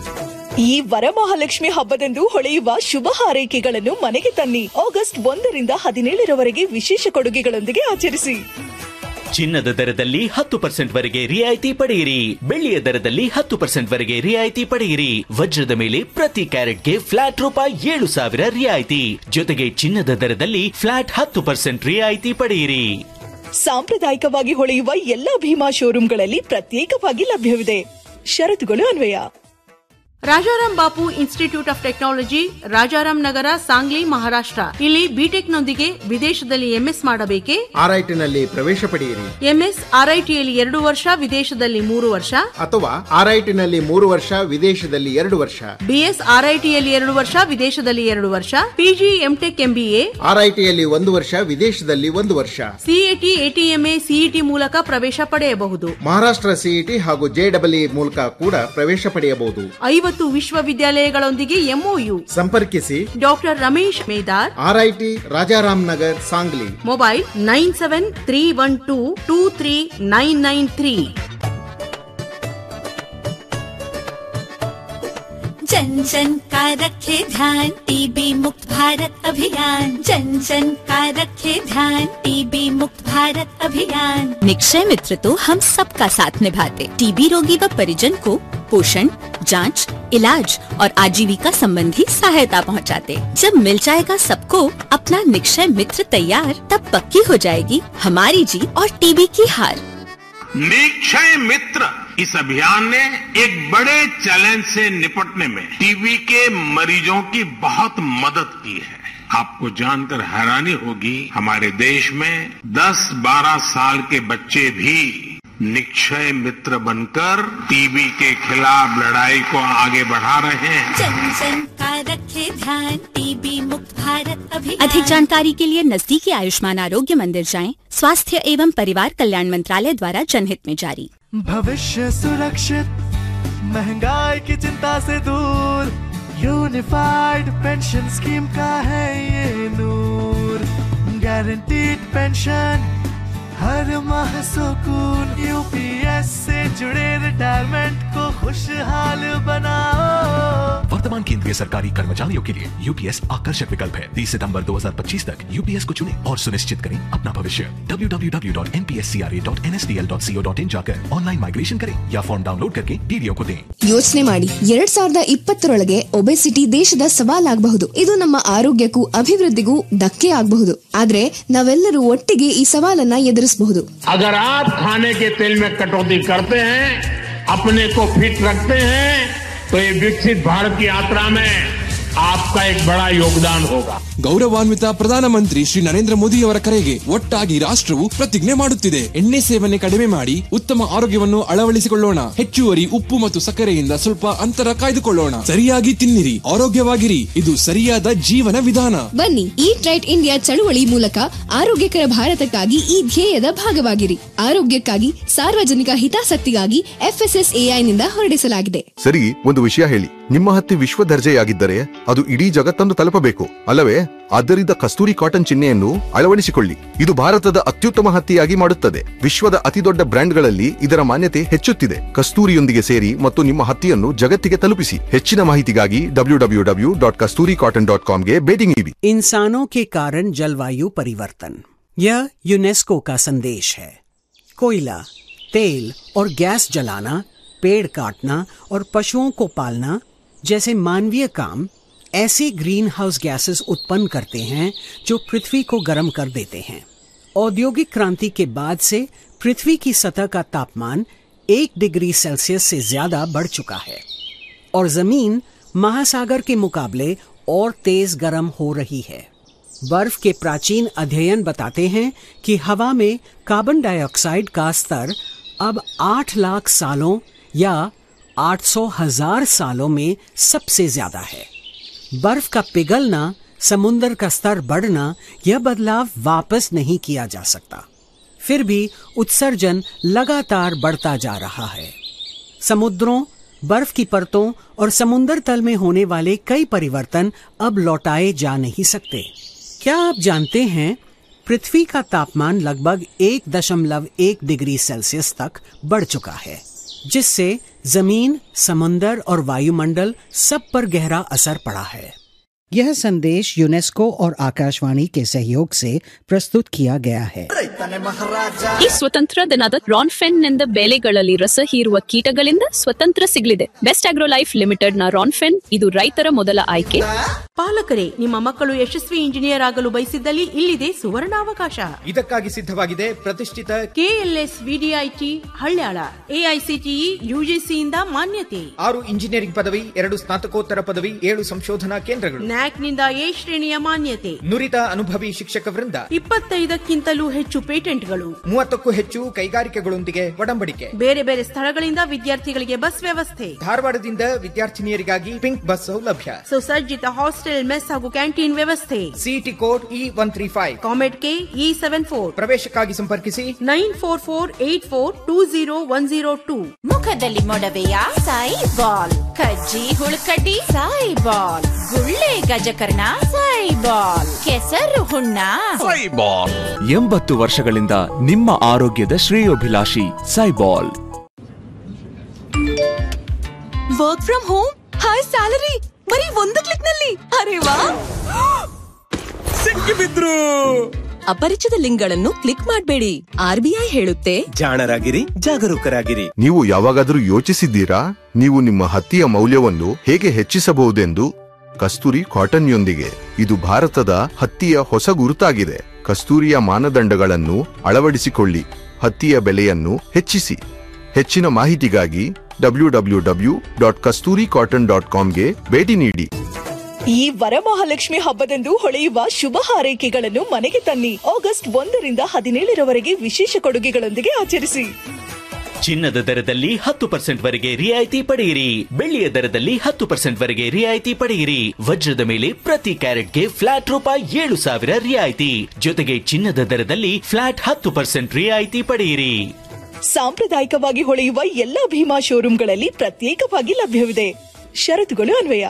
ಈ ವರಮಹಾಲಕ್ಷ್ಮಿ ಹಬ್ಬದಂದು ಹೊಳೆಯುವ ಶುಭ ಹಾರೈಕೆಗಳನ್ನು ಮನೆಗೆ ತನ್ನಿ ಆಗಸ್ಟ್ ಒಂದರಿಂದ ಹದಿನೇಳರವರೆಗೆ ವಿಶೇಷ ಕೊಡುಗೆಗಳೊಂದಿಗೆ ಆಚರಿಸಿ ಚಿನ್ನದ ದರದಲ್ಲಿ ಹತ್ತು ಪರ್ಸೆಂಟ್ ವರೆಗೆ ರಿಯಾಯಿತಿ ಪಡೆಯಿರಿ ಬೆಳ್ಳಿಯ ದರದಲ್ಲಿ ಹತ್ತು ಪರ್ಸೆಂಟ್ ವರೆಗೆ ರಿಯಾಯಿತಿ ಪಡೆಯಿರಿ ವಜ್ರದ ಮೇಲೆ ಪ್ರತಿ ಕ್ಯಾರೆಟ್ಗೆ ಫ್ಲಾಟ್ ರೂಪಾಯಿ ಏಳು ಸಾವಿರ ರಿಯಾಯಿತಿ ಜೊತೆಗೆ ಚಿನ್ನದ ದರದಲ್ಲಿ ಫ್ಲಾಟ್ ಹತ್ತು ಪರ್ಸೆಂಟ್ ರಿಯಾಯಿತಿ ಪಡೆಯಿರಿ ಸಾಂಪ್ರದಾಯಿಕವಾಗಿ ಹೊಳೆಯುವ ಎಲ್ಲಾ ಭೀಮಾ ಶೋರೂಮ್ಗಳಲ್ಲಿ ಪ್ರತ್ಯೇಕವಾಗಿ ಲಭ್ಯವಿದೆ ಷರತ್ತುಗಳು ಅನ್ವಯ Rajaram Bapu institute of technology Rajaram Nagar Sangli Maharashtra ಇಲ್ಲಿ ಬಿಟೆಕ್ ನೊಂದಿಗೆ ವಿದೇಶದಲ್ಲಿ ಎಂಎಸ್ ಮಾಡಬೇಕೆ ಆರ್ಐಟಿನಲ್ಲಿ ಪ್ರವೇಶ ಪಡೆಯಿರಿ ಎಂಎಸ್ ಆರ್ಐಟಿಯಲ್ಲಿ ಎರಡು ವರ್ಷ ವಿದೇಶದಲ್ಲಿ ಮೂರು ವರ್ಷ ಅಥವಾ ಆರ್ಐಟಿನಲ್ಲಿ ಮೂರು ವರ್ಷ ವಿದೇಶದಲ್ಲಿ ಎರಡು ವರ್ಷ ಬಿಎಸ್ ಆರ್ಐಟಿಯಲ್ಲಿ ಎರಡು ವರ್ಷ ವಿದೇಶದಲ್ಲಿ ಎರಡು ವರ್ಷ ಪಿಜಿ ಎಂಟೆಕ್ ಎಂಬಿಎ ಆರ್ಐಟಿಯಲ್ಲಿ ಒಂದು ವರ್ಷ ವಿದೇಶದಲ್ಲಿ ಒಂದು ವರ್ಷ ಸಿಎಟಿ ಎಟಿಎಂಎ ಸಿಇಟಿ ಮೂಲಕ ಪ್ರವೇಶ ಪಡೆಯಬಹುದು ಮಹಾರಾಷ್ಟ್ರ ಸಿಇಟಿ ಹಾಗೂ ಜೆಡಬ್ಲ್ಇ ಮೂಲಕ ಕೂಡ ಪ್ರವೇಶ ಪಡೆಯಬಹುದು ಐವತ್ತು ವಿಶ್ವವಿದ್ಯಾಲಯಗಳೊಂದಿಗೆ ಎಂಒಯು ಸಂಪರ್ಕಿಸಿ doctor Ramesh Medar RIT Rajaram Nagar Sangli mobile nine seven three one two two three nine nine three जन जन का रखे ध्यान टीबी मुक्त भारत अभियान जन जन का रखे ध्यान टीबी मुक्त भारत अभियान निक्षय मित्र तो हम सबका साथ निभाते टीबी रोगी व परिजन को पोषण जांच, इलाज और आजीविका संबंधी सहायता पहुंचाते। जब मिल जाएगा सबको अपना निक्षय मित्र तैयार तब पक्की हो जाएगी हमारी जीत और टीबी की हार निक्षय मित्र इस अभियान ने एक बड़े चैलेंज से निपटने में टीबी के मरीजों की बहुत मदद की है आपको जानकर हैरानी होगी हमारे देश में 10-12 साल के बच्चे भी निक्षय मित्र बनकर टीबी के खिलाफ लड़ाई को आगे बढ़ा रहे हैं जन जन का रखे ध्यान टीबी मुक्त भारत अभियान अधिक जानकारी के लिए नजदीकी आयुष्मान आरोग्य मंदिर जाएं स्वास्थ्य एवं परिवार कल्याण मंत्रालय द्वारा जनहित में जारी भविष्य सुरक्षित महंगाई की चिंता से दूर यूनिफाइड पेंशन स्कीम का है ये नूर गारंटीड पेंशन हर माह सुकून यूपीएस से जुड़े रिटायरमेंट को खुशहाल बनाओ वर्तमान केंद्रीय सरकारी कर्मचारियों के लिए यूपीएस आकर्षक विकल्प है 30 सितंबर 2025 तक यूपीएस को चुनें और सुनिश्चित करें अपना भविष्य www.npscra.nsdl.co.in जाकर ऑनलाइन माइग्रेशन करें या फॉर्म डाउनलोड करके पीडीओ को दें ಯೋಚನೆ ಮಾಡಿ ಎರಡ್ ಸಾವಿರದ ಇಪ್ಪತ್ತರೊಳಗೆ ಒಬೆಸಿಟಿ ದೇಶದ ಸವಾಲಾಗಬಹುದು ಇದು ನಮ್ಮ ಆರೋಗ್ಯಕ್ಕೂ ಅಭಿವೃದ್ಧಿಗೂ ಧಕ್ಕೆ ಆಗಬಹುದು ಆದ್ರೆ ನಾವೆಲ್ಲರೂ ಒಟ್ಟಿಗೆ ಈ ಸವಾಲನ್ನ ಎದುರಿಸಬಹುದು अगर आप खाने के तेल में कटौती करते हैं अपने को फिट रखते हैं तो ये विकसित भारत की यात्रा में आपका एक बड़ा योगदान होगा ಗೌರವಾನ್ವಿತ ಪ್ರಧಾನಮಂತ್ರಿ ಶ್ರೀ ನರೇಂದ್ರ ಮೋದಿಯವರ ಕರೆಗೆ ಒಟ್ಟಾಗಿ ರಾಷ್ಟ್ರವು ಪ್ರತಿಜ್ಞೆ ಮಾಡುತ್ತಿದೆ ಎಣ್ಣೆ ಸೇವನೆ ಕಡಿಮೆ ಮಾಡಿ ಉತ್ತಮ ಆರೋಗ್ಯವನ್ನು ಅಳವಡಿಸಿಕೊಳ್ಳೋಣ ಹೆಚ್ಚುವರಿ ಉಪ್ಪು ಮತ್ತು ಸಕ್ಕರೆಯಿಂದ ಸ್ವಲ್ಪ ಅಂತರ ಕಾಯ್ದುಕೊಳ್ಳೋಣ ಸರಿಯಾಗಿ ತಿನ್ನಿರಿ ಆರೋಗ್ಯವಾಗಿರಿ ಇದು ಸರಿಯಾದ ಜೀವನ ವಿಧಾನ ಬನ್ನಿ ಈಟ್ ರೈಟ್ ಇಂಡಿಯಾ ಚಳುವಳಿ ಮೂಲಕ ಆರೋಗ್ಯಕರ ಭಾರತಕ್ಕಾಗಿ ಈ ಧ್ಯೇಯದ ಭಾಗವಾಗಿರಿ ಆರೋಗ್ಯಕ್ಕಾಗಿ ಸಾರ್ವಜನಿಕ ಹಿತಾಸಕ್ತಿಗಾಗಿ ಎಫ್ಎಸ್ಎಸ್ಎಐ ನಿಂದ ಹೊರಡಿಸಲಾಗಿದೆ ಸರಿ ಒಂದು ವಿಷಯ ಹೇಳಿ ನಿಮ್ಮ ಹತ್ತಿ ವಿಶ್ವ ದರ್ಜೆಯಾಗಿದ್ದರೆ ಅದು ಇಡೀ ಜಗತ್ತನ್ನು ತಲುಪಬೇಕು ಅಲ್ಲವೇ ಆದ್ದರಿಂದ ಕಸ್ತೂರಿ ಕಾಟನ್ ಚಿಹ್ನೆಯನ್ನು ಅಳವಡಿಸಿಕೊಳ್ಳಿ ಇದು ಭಾರತದ ಅತ್ಯುತ್ತಮ ಹತ್ತಿಯಾಗಿ ಮಾಡುತ್ತದೆ ವಿಶ್ವದ ಅತಿದೊಡ್ಡ ಬ್ರ್ಯಾಂಡ್ಗಳಲ್ಲಿ ಇದರ ಮಾನ್ಯತೆ ಹೆಚ್ಚುತ್ತಿದೆ ಕಸ್ತೂರಿಯೊಂದಿಗೆ ಸೇರಿ ಮತ್ತು ನಿಮ್ಮ ಹತ್ತಿಯನ್ನು ಜಗತ್ತಿಗೆ ತಲುಪಿಸಿ ಹೆಚ್ಚಿನ ಮಾಹಿತಿಗಾಗಿ W W W dot Kasturi cotton dot ಕಾಮ್ಗೆ ಭೇಟಿ ನೀಡಿ इंसानों के कारण जलवायु परिवर्तन यह यूनेस्को का संदेश है कोयला तेल और गैस जलाना पेड़ काटना और पशुओं को पालना जैसे मानवीय काम ऐसे ग्रीन हाउस गैसेस उत्पन्न करते हैं जो पृथ्वी को गर्म कर देते हैं औद्योगिक क्रांति के बाद से पृथ्वी की सतह का तापमान एक डिग्री सेल्सियस से ज्यादा बढ़ चुका है और जमीन महासागर के मुकाबले और तेज गर्म हो रही है बर्फ के प्राचीन अध्ययन बताते हैं कि हवा में कार्बन डाइऑक्साइड का स्तर अब 8 लाख सालों या 800 हजार सालों में सबसे ज्यादा है बर्फ का पिघलना समुद्र का स्तर बढ़ना यह बदलाव वापस नहीं किया जा सकता फिर भी उत्सर्जन लगातार बढ़ता जा रहा है समुद्रों बर्फ की परतों और समुद्र तल में होने वाले कई परिवर्तन अब लौटाए जा नहीं सकते क्या आप जानते हैं पृथ्वी का तापमान लगभग एक दशमलव एक डिग्री सेल्सियस तक बढ़ चुका है जिससे जमीन समुंदर और वायुमंडल सब पर गहरा असर पड़ा है यह संदेश यूनेस्को और आकाशवाणी के सहयोग से प्रस्तुत किया गया है ಈ ಸ್ವತಂತ್ರ ದಿನದ ರಾನ್ಫೆನ್ ನಿಂದ ಬೆಳೆಗಳಲ್ಲಿ ರಸ ಹೀರುವ ಕೀಟಗಳಿಂದ ಸ್ವತಂತ್ರ ಸಿಗಲಿದೆ ಬೆಸ್ಟ್ ಆಗ್ರೋ ಲೈಫ್ ಲಿಮಿಟೆಡ್ ನ ರಾನ್ಫೆನ್ ಇದು ರೈತರ ಮೊದಲ ಆಯ್ಕೆ ಪಾಲಕರೇ ನಿಮ್ಮ ಮಕ್ಕಳು ಯಶಸ್ವಿ ಇಂಜಿನಿಯರ್ ಆಗಲು ಬಯಸಿದ್ದಲ್ಲಿ ಇಲ್ಲಿದೆ ಸುವರ್ಣಾವಕಾಶ ಇದಕ್ಕಾಗಿ ಸಿದ್ಧವಾಗಿದೆ ಪ್ರತಿಷ್ಠಿತ ಕೆಎಲ್ಎಸ್ ವಿಡಿಐಟಿ ಹಳ್ಯಾಳ ಎಐಸಿಟಿಇ ಯುಜಿಸಿಯಿಂದ ಮಾನ್ಯತೆ ಆರು ಇಂಜಿನಿಯರಿಂಗ್ ಪದವಿ ಎರಡು ಸ್ನಾತಕೋತ್ತರ ಪದವಿ ಏಳು ಸಂಶೋಧನಾ ಕೇಂದ್ರಗಳು ನ್ಯಾಕ್ನಿಂದ ಎ ಶ್ರೇಣಿಯ ಮಾನ್ಯತೆ ನುರಿತ ಅನುಭವಿ ಶಿಕ್ಷಕ ವೃಂದ ಇಪ್ಪತ್ತೈದಕ್ಕಿಂತಲೂ ಹೆಚ್ಚು ಪೇಟೆಂಟ್ಗಳು ಮೂವತ್ತಕ್ಕೂ ಹೆಚ್ಚು ಕೈಗಾರಿಕೆಗಳೊಂದಿಗೆ ಒಡಂಬಡಿಕೆ ಬೇರೆ ಬೇರೆ ಸ್ಥಳಗಳಿಂದ ವಿದ್ಯಾರ್ಥಿಗಳಿಗೆ ಬಸ್ ವ್ಯವಸ್ಥೆ ಧಾರವಾಡದಿಂದ ವಿದ್ಯಾರ್ಥಿನಿಯರಿಗಾಗಿ ಪಿಂಕ್ ಬಸ್ ಸೌಲಭ್ಯ ಸುಸಜ್ಜಿತ ಹಾಸ್ಟೆಲ್ ಮೆಸ್ ಹಾಗೂ ಕ್ಯಾಂಟೀನ್ ವ್ಯವಸ್ಥೆ city code E one three five COMEDK E seven four ಪ್ರವೇಶಕ್ಕಾಗಿ ಸಂಪರ್ಕಿಸಿ nine four four eight four two zero one zero two ಮುಖದಲ್ಲಿ ಮೊಡವೆಯ ಸಾಯಿ ಬಾಲ್ ಕಜ್ಜಿ ಹುಳುಕಡ್ಡಿ ಸಾಯಿ ಬಾಲ್ ಗುಳ್ಳೆ ಗಜಕರ್ಣ ಸಾಯಿ ಬಾಲ್ ಕೆಸರು ಹುಣ್ಣ ಎಂಬತ್ತು ವರ್ಷಗಳಿಂದ ನಿಮ್ಮ ಆರೋಗ್ಯದ ಶ್ರೇಯೋಭಿಲಾಷಿ Saibol work from home high salary ಬರೀ ಒಂದು ಕ್ಲಿಕ್ ನಲ್ಲಿ ಅರೆ ವಾ ಸಿಕ್ಕಿಬಿದ್ರು ಅಪರಿಚಿತ ಲಿಂಕ್ಗಳನ್ನು ಕ್ಲಿಕ್ ಮಾಡಬೇಡಿ ಆರ್ಬಿಐ ಹೇಳುತ್ತೆ ಜಾಣರಾಗಿರಿ ಜಾಗರೂಕರಾಗಿರಿ ನೀವು ಯಾವಾಗಾದರೂ ಯೋಚಿಸಿದ್ದೀರಾ ನೀವು ನಿಮ್ಮ ಹತ್ತಿಯ ಮೌಲ್ಯವನ್ನು ಹೇಗೆ ಹೆಚ್ಚಿಸಬಹುದೆಂದು ಕಸ್ತೂರಿ ಕಾಟನ್ಯೊಂದಿಗೆ ಇದು ಭಾರತದ ಹತ್ತಿಯ ಹೊಸ ಗುರುತಾಗಿದೆ ಕಸ್ತೂರಿಯ ಮಾನದಂಡಗಳನ್ನು ಅಳವಡಿಸಿಕೊಳ್ಳಿ ಹತ್ತಿಯ ಬೆಲೆಯನ್ನು ಹೆಚ್ಚಿಸಿ ಹೆಚ್ಚಿನ ಮಾಹಿತಿಗಾಗಿ W W W dot Kasturi cotton dot ಕಾಮ್ಗೆ ಭೇಟಿ ನೀಡಿ ಈ ವರಮಹಾಲಕ್ಷ್ಮಿ ಹಬ್ಬದಂದು ಹೊಳೆಯುವ ಶುಭ ಹಾರೈಕೆಗಳನ್ನು ಮನೆಗೆ ತನ್ನಿ ಆಗಸ್ಟ್ ಒಂದರಿಂದ ಹದಿನೇಳರವರೆಗೆ ವಿಶೇಷ ಕೊಡುಗೆಗಳೊಂದಿಗೆ ಆಚರಿಸಿ ಚಿನ್ನದ ದರದಲ್ಲಿ ಹತ್ತು ಪರ್ಸೆಂಟ್ ವರೆಗೆ ರಿಯಾಯಿತಿ ಪಡೆಯಿರಿ ಬೆಳ್ಳಿಯ ದರದಲ್ಲಿ ಹತ್ತು ಪರ್ಸೆಂಟ್ ವರೆಗೆ ರಿಯಾಯಿತಿ ಪಡೆಯಿರಿ ವಜ್ರದ ಮೇಲೆ ಪ್ರತಿ ಕ್ಯಾರೆಟ್ಗೆ ಫ್ಲಾಟ್ ರೂಪಾಯಿ ಏಳು ಸಾವಿರ ರಿಯಾಯಿತಿ ಜೊತೆಗೆ ಚಿನ್ನದ ದರದಲ್ಲಿ ಫ್ಲಾಟ್ ಹತ್ತು ಪರ್ಸೆಂಟ್ ರಿಯಾಯಿತಿ ಪಡೆಯಿರಿ ಸಾಂಪ್ರದಾಯಿಕವಾಗಿ ಹೊಳೆಯುವ ಎಲ್ಲಾ ಭೀಮಾ ಶೋರೂಮ್ಗಳಲ್ಲಿ ಪ್ರತ್ಯೇಕವಾಗಿ ಲಭ್ಯವಿದೆ ಷರತ್ತುಗಳು ಅನ್ವಯ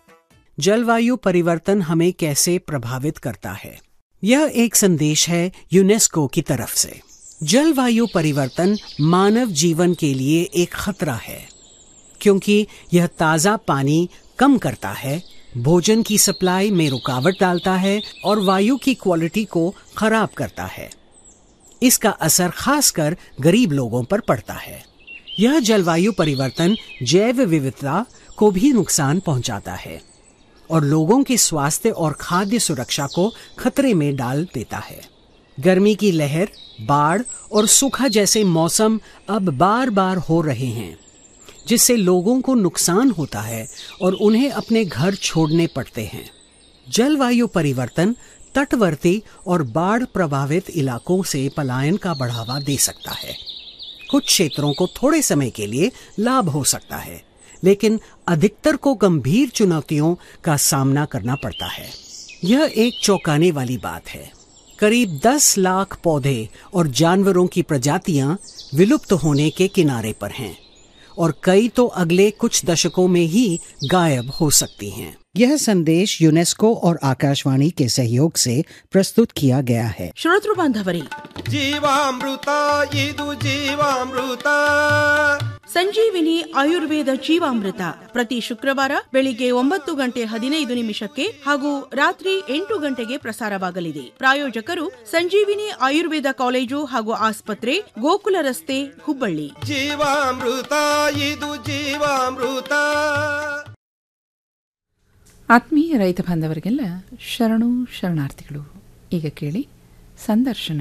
जलवायु परिवर्तन हमें कैसे प्रभावित करता है यह एक संदेश है यूनेस्को की तरफ से जलवायु परिवर्तन मानव जीवन के लिए एक खतरा है क्योंकि यह ताज़ा पानी कम करता है भोजन की सप्लाई में रुकावट डालता है और वायु की क्वालिटी को खराब करता है इसका असर खासकर गरीब लोगों पर पड़ता है यह जलवायु परिवर्तन जैव विविधता को भी नुकसान पहुंचाता है और लोगों के स्वास्थ्य और खाद्य सुरक्षा को खतरे में डाल देता है गर्मी की लहर बाढ़ और सूखा जैसे मौसम अब बार बार हो रहे हैं जिससे लोगों को नुकसान होता है और उन्हें अपने घर छोड़ने पड़ते हैं जलवायु परिवर्तन तटवर्ती और बाढ़ प्रभावित इलाकों से पलायन का बढ़ावा दे सकता है कुछ क्षेत्रों को थोड़े समय के लिए लाभ हो सकता है लेकिन अधिकतर को गंभीर चुनौतियों का सामना करना पड़ता है यह एक चौंकाने वाली बात है करीब 10 लाख पौधे और जानवरों की प्रजातियां विलुप्त होने के किनारे पर हैं और कई तो अगले कुछ दशकों में ही गायब हो सकती हैं यह संदेश यूनेस्को और आकाशवाणी के सहयोग से प्रस्तुत किया गया है ಶ್ರೋತೃ ಬಾಂಧವರೇ ಜೀವಾಮೃತ ಇದು ಜೀವಾಮೃತ ಸಂಜೀವಿನಿ ಆಯುರ್ವೇದ ಜೀವಾಮೃತ ಪ್ರತಿ ಶುಕ್ರವಾರ ಬೆಳಿಗ್ಗೆ ಒಂಬತ್ತು ಗಂಟೆ ಹದಿನೈದು ನಿಮಿಷಕ್ಕೆ ಹಾಗೂ ರಾತ್ರಿ ಎಂಟು ಗಂಟೆಗೆ ಪ್ರಸಾರವಾಗಲಿದೆ ಪ್ರಾಯೋಜಕರು ಸಂಜೀವಿನಿ ಆಯುರ್ವೇದ ಕಾಲೇಜು ಹಾಗೂ ಆಸ್ಪತ್ರೆ ಗೋಕುಲ ರಸ್ತೆ ಹುಬ್ಬಳ್ಳಿ ಜೀವಾಮೃತ ಇದು ಜೀವಾಮೃತ ಆತ್ಮೀಯ ರೈತ ಬಾಂಧವರಿಗೆಲ್ಲ ಶರಣು ಶರಣಾರ್ಥಿಗಳು ಈಗ ಕೇಳಿ ಸಂದರ್ಶನ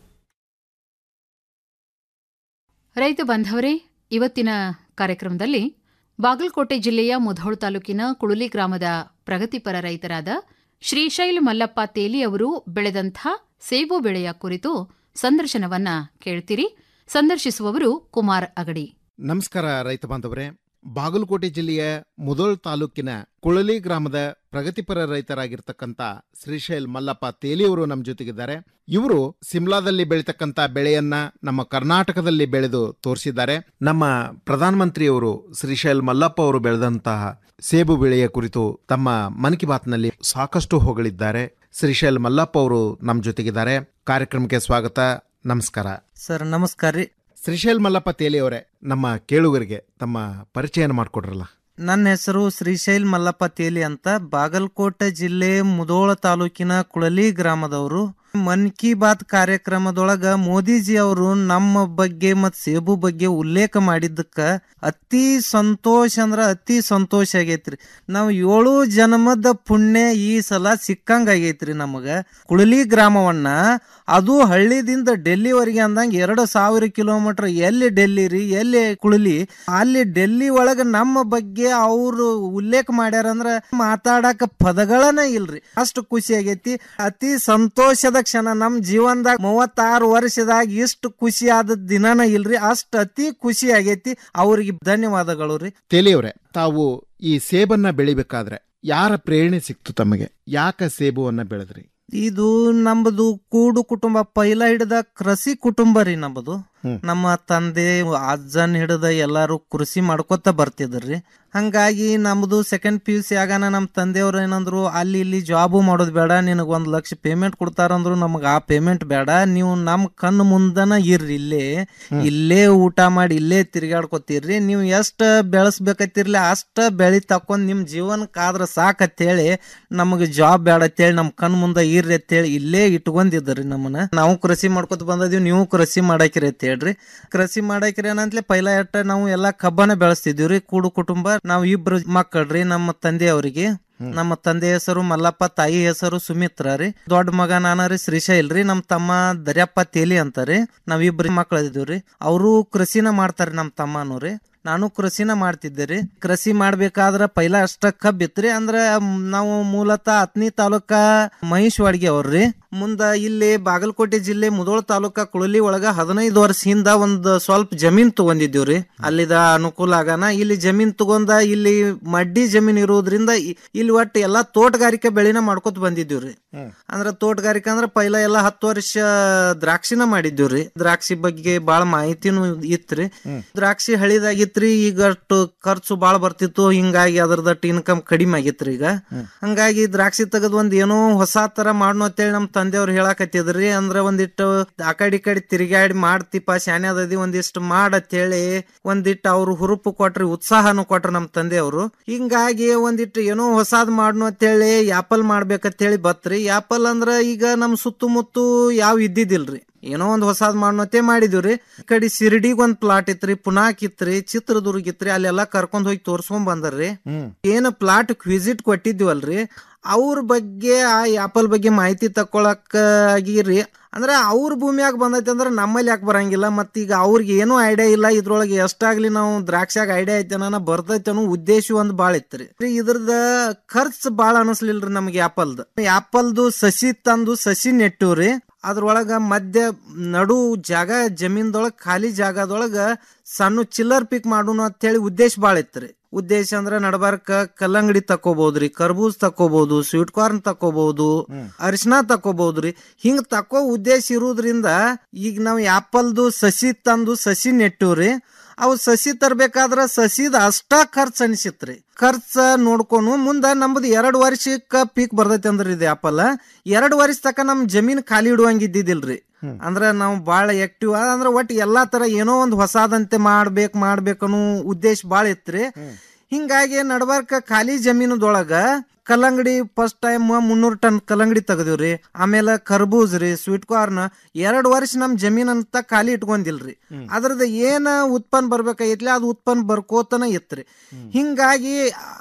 ರೈತ ಬಾಂಧವರೇ ಇವತ್ತಿನ ಕಾರ್ಯಕ್ರಮದಲ್ಲಿ ಬಾಗಲಕೋಟೆ ಜಿಲ್ಲೆಯ ಮುಧೋಳ ತಾಲೂಕಿನ ಕುಳುಲಿ ಗ್ರಾಮದ ಪ್ರಗತಿಪರ ರೈತರಾದ ಶ್ರೀಶೈಲ್ ಮಲ್ಲಪ್ಪ ತೇಲಿ ಅವರು ಬೆಳೆದಂಥ ಸೇಬು ಬೆಳೆಯ ಕುರಿತು ಸಂದರ್ಶನವನ್ನ ಕೇಳ್ತೀರಿ ಸಂದರ್ಶಿಸುವವರು ಕುಮಾರ್ ಅಗಡಿ ನಮಸ್ಕಾರ ರೈತ ಬಾಂಧವರೇ ಬಾಗಲಕೋಟೆ ಜಿಲ್ಲೆಯ ಮುದೋಳ್ ತಾಲೂಕಿನ ಕುಳಲಿ ಗ್ರಾಮದ ಪ್ರಗತಿಪರ ರೈತರಾಗಿರ್ತಕ್ಕಂಥ ಶ್ರೀಶೈಲ್ ಮಲ್ಲಪ್ಪ ತೇಲಿಯವರು ನಮ್ಮ ಜೊತೆಗಿದ್ದಾರೆ ಇವರು ಸಿಮ್ಲಾದಲ್ಲಿ ಬೆಳೀತಕ್ಕಂಥ ಬೆಳೆಯನ್ನ ನಮ್ಮ ಕರ್ನಾಟಕದಲ್ಲಿ ಬೆಳೆದು ತೋರಿಸಿದ್ದಾರೆ ನಮ್ಮ ಪ್ರಧಾನಮಂತ್ರಿಯವರು ಶ್ರೀಶೈಲ್ ಮಲ್ಲಪ್ಪ ಅವರು ಬೆಳೆದಂತಹ ಸೇಬು ಬೆಳೆಯ ಕುರಿತು ತಮ್ಮ ಮನ್ ಕಿ ಬಾತ್ನಲ್ಲಿ ಸಾಕಷ್ಟು ಹೊಗಳಿದ್ದಾರೆ ಶ್ರೀಶೈಲ್ ಮಲ್ಲಪ್ಪ ಅವರು ನಮ್ಮ ಜೊತೆಗಿದ್ದಾರೆ ಕಾರ್ಯಕ್ರಮಕ್ಕೆ ಸ್ವಾಗತ ನಮಸ್ಕಾರ ಸರ್ ನಮಸ್ಕಾರ ರೀ ಶ್ರೀಶೈಲ್ ಮಲ್ಲಪ್ಪ ತೇಲಿ ಅವರೇ ನಮ್ಮ ಕೇಳುಗರಿಗೆ ತಮ್ಮ ಪರಿಚಯನ ಮಾಡಿಕೊಡ್ರಲ್ಲ ನನ್ನ ಹೆಸರು ಶ್ರೀಶೈಲ್ ಮಲ್ಲಪ್ಪ ತೇಲಿ ಅಂತ ಬಾಗಲಕೋಟೆ ಜಿಲ್ಲೆ ಮುದೋಳ ತಾಲೂಕಿನ ಕುಳಲಿ ಗ್ರಾಮದವರು ಮನ್ ಕಿ ಬಾತ್ ಕಾರ್ಯಕ್ರಮದೊಳಗ ಮೋದಿಜಿ ಅವರು ನಮ್ಮ ಬಗ್ಗೆ ಮತ್ ಸೇಬು ಬಗ್ಗೆ ಉಲ್ಲೇಖ ಮಾಡಿದ್ದಕ್ಕ ಅತಿ ಸಂತೋಷ ಅಂದ್ರ ಅತಿ ಸಂತೋಷ ಆಗೈತ್ರಿ ನಾವು ಏಳು ಜನ್ಮದ ಪುಣ್ಯ ಈ ಸಲ ಸಿಕ್ಕಂಗ ಆಗೈತ್ರಿ ನಮಗ ಕುಳಲಿ ಗ್ರಾಮವನ್ನ ಅದು ಹಳ್ಳಿದಿಂದ ಡೆಲ್ಲಿವರೆಗೆ ಅಂದಂಗ ಎರಡು ಸಾವಿರ ಕಿಲೋಮೀಟರ್ ಎಲ್ಲಿ ಡೆಲ್ಲಿ ರೀ ಎಲ್ಲಿ ಕುಳಲಿ ಅಲ್ಲಿ ಡೆಲ್ಲಿ ಒಳಗ ನಮ್ಮ ಬಗ್ಗೆ ಅವರು ಉಲ್ಲೇಖ ಮಾಡ್ಯಾರಂದ್ರ ಮಾತಾಡಕ ಪದಗಳನ್ನ ಇಲ್ರಿ ಅಷ್ಟು ಖುಷಿ ಆಗೈತಿ ಅತಿ ಸಂತೋಷದ ಕ್ಷಣ ನಮ್ ಜೀವನದಾಗ ಮೂವತ್ತಾರು ವರ್ಷದಾಗ ಇಷ್ಟು ಖುಷಿ ಆದ ದಿನನ ಇಲ್ರಿ ಅಷ್ಟು ಅತಿ ಖುಷಿ ಆಗೈತಿ ಅವ್ರಿಗೆ ಧನ್ಯವಾದಗಳು ರೀ ತೇಲಿಯವರೇ ತಾವು ಈ ಸೇಬನ್ನ ಬೆಳಿಬೇಕಾದ್ರೆ ಯಾರ ಪ್ರೇರಣೆ ಸಿಕ್ತು ತಮಗೆ ಯಾಕ ಸೇಬುವನ್ನ ಬೆಳೆದ್ರಿ ಇದು ನಮ್ಮದು ಕೂಡು ಕುಟುಂಬ ಪೈಲ ಹಿಡಿದ ಕೃಷಿ ಕುಟುಂಬ ರೀ ನಮ್ಮದು ನಮ್ಮ ತಂದೆ ಅಜ್ಜನ್ ಹಿಡಿದ ಎಲ್ಲಾರು ಕೃಷಿ ಮಾಡ್ಕೊತ ಬರ್ತಿದ್ರಿ ಹಂಗಾಗಿ ನಮ್ದು ಸೆಕೆಂಡ್ ಪಿ ಯು ಸಿ ಆಗಾನ ನಮ್ಮ ತಂದೆಯವ್ರು ಏನಂದ್ರು ಅಲ್ಲಿ ಇಲ್ಲಿ ಜಾಬು ಮಾಡೋದು ಬೇಡ ನಿನಗೆ ಒಂದ್ ಲಕ್ಷ ಪೇಮೆಂಟ್ ಕೊಡ್ತಾರಂದ್ರು ನಮಗ ಆ ಪೇಮೆಂಟ್ ಬೇಡ ನೀವು ನಮ್ ಕಣ್ಣು ಮುಂದನ ಇರ್ರಿ ಇಲ್ಲೇ ಇಲ್ಲೇ ಊಟ ಮಾಡಿ ಇಲ್ಲೇ ತಿರ್ಗಾಡ್ಕೊತೀರ್ರಿ ನೀವು ಎಷ್ಟ ಬೆಳೆಸ್ಬೇಕತ್ತಿರ್ಲಿ ಅಷ್ಟ ಬೆಳಿ ತಕೊಂಡ್ ನಿಮ್ ಜೀವನಕ್ಕೆ ಆದ್ರ ಸಾಕತ್ತೇಳಿ ನಮಗೆ ಜಾಬ್ ಬೇಡ ಅಂತೇಳಿ ನಮ್ ಕಣ್ ಮುಂದೆ ಇರ್ರಿ ಅಂತೇಳಿ ಇಲ್ಲೇ ಇಟ್ಕೊಂಡಿದ್ರಿ ನಮ್ಮನ್ನ ನಾವು ಕೃಷಿ ಮಾಡ್ಕೊತ ಬಂದದೀವಿ ನೀವು ಕೃಷಿ ಮಾಡಾಕಿರಿ ಅಂತ ಹೇಳ್ರಿ ಕೃಷಿ ಮಾಡಾಕಿರಿ ಏನಂತ್ಲೆ ಪೈಲ ಎಟ್ಟ ನಾವು ಎಲ್ಲಾ ಕಬ್ಬನ ಬೆಳೆಸ್ತಿದೀವ್ರಿ ಕೂಡು ಕುಟುಂಬ ನಾವ್ ಇಬ್ರು ಮಕ್ಕಳ್ರಿ ನಮ್ಮ ತಂದೆಯವರಿಗೆ ನಮ್ಮ ತಂದೆ ಹೆಸರು ಮಲ್ಲಪ್ಪ ತಾಯಿ ಹೆಸರು ಸುಮಿತ್ರ ರೀ ದೊಡ್ಡ ಮಗ ನಾನ ರೀ ಶ್ರೀಶೈಲ್ ರೀ ನಮ್ ತಮ್ಮ ದರ್ಯಪ್ಪ ತೇಲಿ ಅಂತಾರಿ ನಾವಿಬ್ರು ಮಕ್ಳು ಇದೀವ್ರಿ ಅವರು ಕೃಷಿನ ಮಾಡ್ತಾರಿ ನಮ್ ತಮ್ಮನೂ ರೀ ನಾನು ಕೃಷಿನ ಮಾಡ್ತಿದ್ದೆ ರೀ ಕೃಷಿ ಮಾಡ್ಬೇಕಾದ್ರ ಪೈಲ ಅಷ್ಟ ಕಬ್ಬ್ ಇತ್ರಿ ಅಂದ್ರ ಮ್, ನಾವು ಮೂಲತಃ ಹತ್ನಿ ತಾಲೂಕ ಮಹೇಶ್ವಾಡ್ಗಿ ಅವ್ರಿ ಮುಂದ ಇಲ್ಲಿ ಬಾಗಲಕೋಟೆ ಜಿಲ್ಲೆ ಮುದೋಳ ತಾಲೂಕ ಕುಳಲಿ ಒಳಗ ಹದಿನೈದು ವರ್ಷದಿಂದ ಒಂದ್ ಸ್ವಲ್ಪ ಜಮೀನ್ ತಗೊಂಡಿದ್ದೀವ್ರಿ ಅಲ್ಲಿದ ಅನುಕೂಲ ಆಗಾನ ಇಲ್ಲಿ ಜಮೀನ್ ತಗೊಂಡ ಇಲ್ಲಿ ಮಡ್ಡಿ ಜಮೀನ್ ಇರೋದ್ರಿಂದ ಇ- ಇಲ್ಲಿ ಒಟ್ಟು ಎಲ್ಲಾ ತೋಟಗಾರಿಕೆ ಬೆಳೆನ ಮಾಡ್ಕೊತ ಬಂದಿದ್ದೀವ್ರಿ ಅಂದ್ರ ತೋಟಗಾರಿಕೆ ಅಂದ್ರ ಪೈಲ ಎಲ್ಲಾ ಹತ್ತು ವರ್ಷ ದ್ರಾಕ್ಷಿನ ಮಾಡಿದ್ದೀವ್ರಿ ದ್ರಾಕ್ಷಿ ಬಗ್ಗೆ ಬಾಳ ಮಾಹಿತಿನೂ ಇತ್ರಿ ದ್ರಾಕ್ಷಿ ಹಳಿದಾಗಿತ್ರಿ ಈಗ ಅಷ್ಟು ಖರ್ಚು ಬಾಳ ಬರ್ತಿತ್ತು ಹಿಂಗಾಗಿ ಅದ್ರದಟ್ಟು ಇನ್ಕಮ್ ಕಡಿಮೆ ಆಗಿತ್ರಿ ಈಗ ಹಂಗಾಗಿ ದ್ರಾಕ್ಷಿ ತೆಗದ್ ಒಂದ್ ಏನೋ ಹೊಸ ತರ ಮಾಡ್ನು ಅಂತೇಳಿ ನಮ್ ತಂದೆಯವ್ರು ಹೇಳಾಕತ್ತಿದ್ರಿ ಅಂದ್ರ ಒಂದಿಟ್ಟು ಆ ಕಡೆ ಈ ಕಡೆ ತಿರುಗಾಡಿ ಮಾಡ್ತಿಪ್ಪ ಶಾನೆ ಅದದಿ ಒಂದಿಷ್ಟು ಮಾಡ್ ಅಂತೇಳಿ ಒಂದಿಟ್ಟು ಅವ್ರು ಹುರುಪು ಕೊಟ್ರಿ ಉತ್ಸಾಹನು ಕೊಟ್ರ ನಮ್ ತಂದೆಯವರು ಹಿಂಗಾಗಿ ಒಂದಿಟ್ಟು ಏನೋ ಹೊಸಾದ್ ಮಾಡ್ನು ಅಂತೇಳಿ ಯಾಪಲ್ ಮಾಡ್ಬೇಕಂತೇಳಿ ಬತ್ರಿ ಯಾಪಲ್ ಅಂದ್ರ ಈಗ ನಮ್ ಸುತ್ತಮುತ್ತ ಯಾವ ಇದ್ದಿದ್ದಿಲ್ರಿ ಏನೋ ಒಂದ್ ಹೊಸಾದ್ ಮಾಡ್ನತೆ ಮಾಡಿದಿವ್ರಿ ಈ ಕಡೆ ಶಿರ್ಡಿಗ್ ಒಂದ್ ಪ್ಲಾಟ್ ಇತ್ರಿ ಪುನಾಕ್ ಇತ್ರಿ ಚಿತ್ರದುರ್ಗ ಇತ್ರಿ ಅಲ್ಲೆಲ್ಲಾ ಕರ್ಕೊಂಡ್ ಹೋಗಿ ತೋರ್ಸ್ಕೊಂಡ್ ಬಂದರ್ರಿ ಏನ್ ಪ್ಲಾಟ್ ವಿಸಿಟ್ ಕೊಟ್ಟಿದ್ವಲ್ರಿ ಅವ್ರ ಬಗ್ಗೆ ಆ ಆಪಲ್ ಬಗ್ಗೆ ಮಾಹಿತಿ ತಕೊಳಕ್ ಆಗಿರಿ ಅಂದ್ರೆ ಅವ್ರ ಭೂಮಿಯಾಗ ಬಂದೈತಿ ಅಂದ್ರೆ ನಮ್ಮಲ್ಲಿ ಯಾಕೆ ಬರಂಗಿಲ್ಲ ಮತ್ ಈಗ ಅವ್ರಿಗೆ ಏನೂ ಐಡಿಯಾ ಇಲ್ಲ ಇದ್ರೊಳಗೆ ಎಷ್ಟಾಗ್ಲಿ ನಾವು ದ್ರಾಕ್ಷಾಗ ಐಡಿಯಾ ಐತೆ ಅನ್ನೋ ಬರ್ತೈತೆ ಅನ್ನೋ ಉದ್ದೇಶ ಒಂದ್ ಬಾಳ ಇತ್ರಿ ರೀ ಇದ್ರದ ಖರ್ಚು ಬಾಳ ಅನಸ್ಲಿಲ್ರಿ ನಮ್ಗೆ ಆಪಲ್ದು ಆಪಲ್ದು ಸಸಿ ತಂದು ಸಸಿ ನೆಟ್ಟವ್ರಿ ಅದ್ರೊಳಗ ಮಧ್ಯ ನಡು ಜಾಗ ಜಮೀನ್ದೊಳಗ ಖಾಲಿ ಜಾಗದೊಳಗ ಸಣ್ಣ ಚಿಲ್ಲರ್ ಪಿಕ್ ಮಾಡೋಣ ಅಂತೇಳಿ ಉದ್ದೇಶ ಬಾಳ ಇತ್ರಿ ಉದ್ದೇಶ ಅಂದ್ರ ನಡಬಾರ್ಕ ಕಲ್ಲಂಗಡಿ ತಕೋಬಹುದ್ರಿ ಕರ್ಬೂಜ್ ತಕೋಬಹುದು ಸ್ವೀಟ್ ಕಾರ್ನ್ ತಕೋಬಹುದು ಅರಿಶಿನ ತಕೋಬಹುದ್ರಿ ಹಿಂಗ್ ತಕೋ ಉದ್ದೇಶ ಇರುವುದ್ರಿಂದ ಈಗ ನಾವ್ ಆಪಲ್ದು ಸಸಿ ತಂದು ಸಸಿ ನೆಟ್ಟವ್ರಿ ಅವು ಸಸಿ ತರ್ಬೇಕಾದ್ರ ಸಸಿದ ಅಷ್ಟ ಖರ್ಚು ಅನಿಸಿತ್ರಿ ಖರ್ಚ ನೋಡ್ಕೊಂಡು ಮುಂದ ನಮ್ದು ಎರಡು ವರ್ಷಕ್ಕ ಪೀಕ್ ಬರ್ತೈತಿ ಅಂದ್ರಿ ಇದು ಆಪಲ್ ಎರಡು ವರ್ಷ ತಕ ನಮ್ ಜಮೀನ್ ಖಾಲಿ ಇಡುವಂಗ ಇದ್ದಿದ್ದಿಲ್ರಿ ಅಂದ್ರ ನಾವು ಬಾಳ ಆಕ್ಟಿವ್ ಅಂದ್ರ ಒಟ್ ಎಲ್ಲಾ ತರ ಏನೋ ಒಂದ್ ಹೊಸಾದಂತೆ ಮಾಡ್ಬೇಕ್ ಮಾಡ್ಬೇಕನ್ನೋ ಉದ್ದೇಶ ಬಾಳ ಇತ್ರಿ ಹಿಂಗಾಗಿ ನಡ್ಬಾರ್ಕ ಖಾಲಿ ಜಮೀನದೊಳಗ ಕಲ್ಲಂಗಡಿ ಫಸ್ಟ್ ಟೈಮ್ ಮುನ್ನೂರು ಟನ್ ಕಲ್ಲಂಗಡಿ ತೆಗದಿವ್ರಿ ಆಮೇಲೆ ಕರ್ಬೂಜ್ ರೀ ಸ್ವೀಟ್ ಕಾರ್ನ್ ಎರಡ್ ವರ್ಷ ನಮ್ ಜಮೀನ್ ಅಂತ ಖಾಲಿ ಇಟ್ಕೊಂಡಿಲ್ರಿ ಅದ್ರದ್ದು ಏನ ಉತ್ಪನ್ನ ಬರ್ಬೇಕಾಗಿತ್ಲಿ ಅದು ಉತ್ಪನ್ನ ಬರ್ಕೋತನ ಇತ್ರಿ ಹಿಂಗಾಗಿ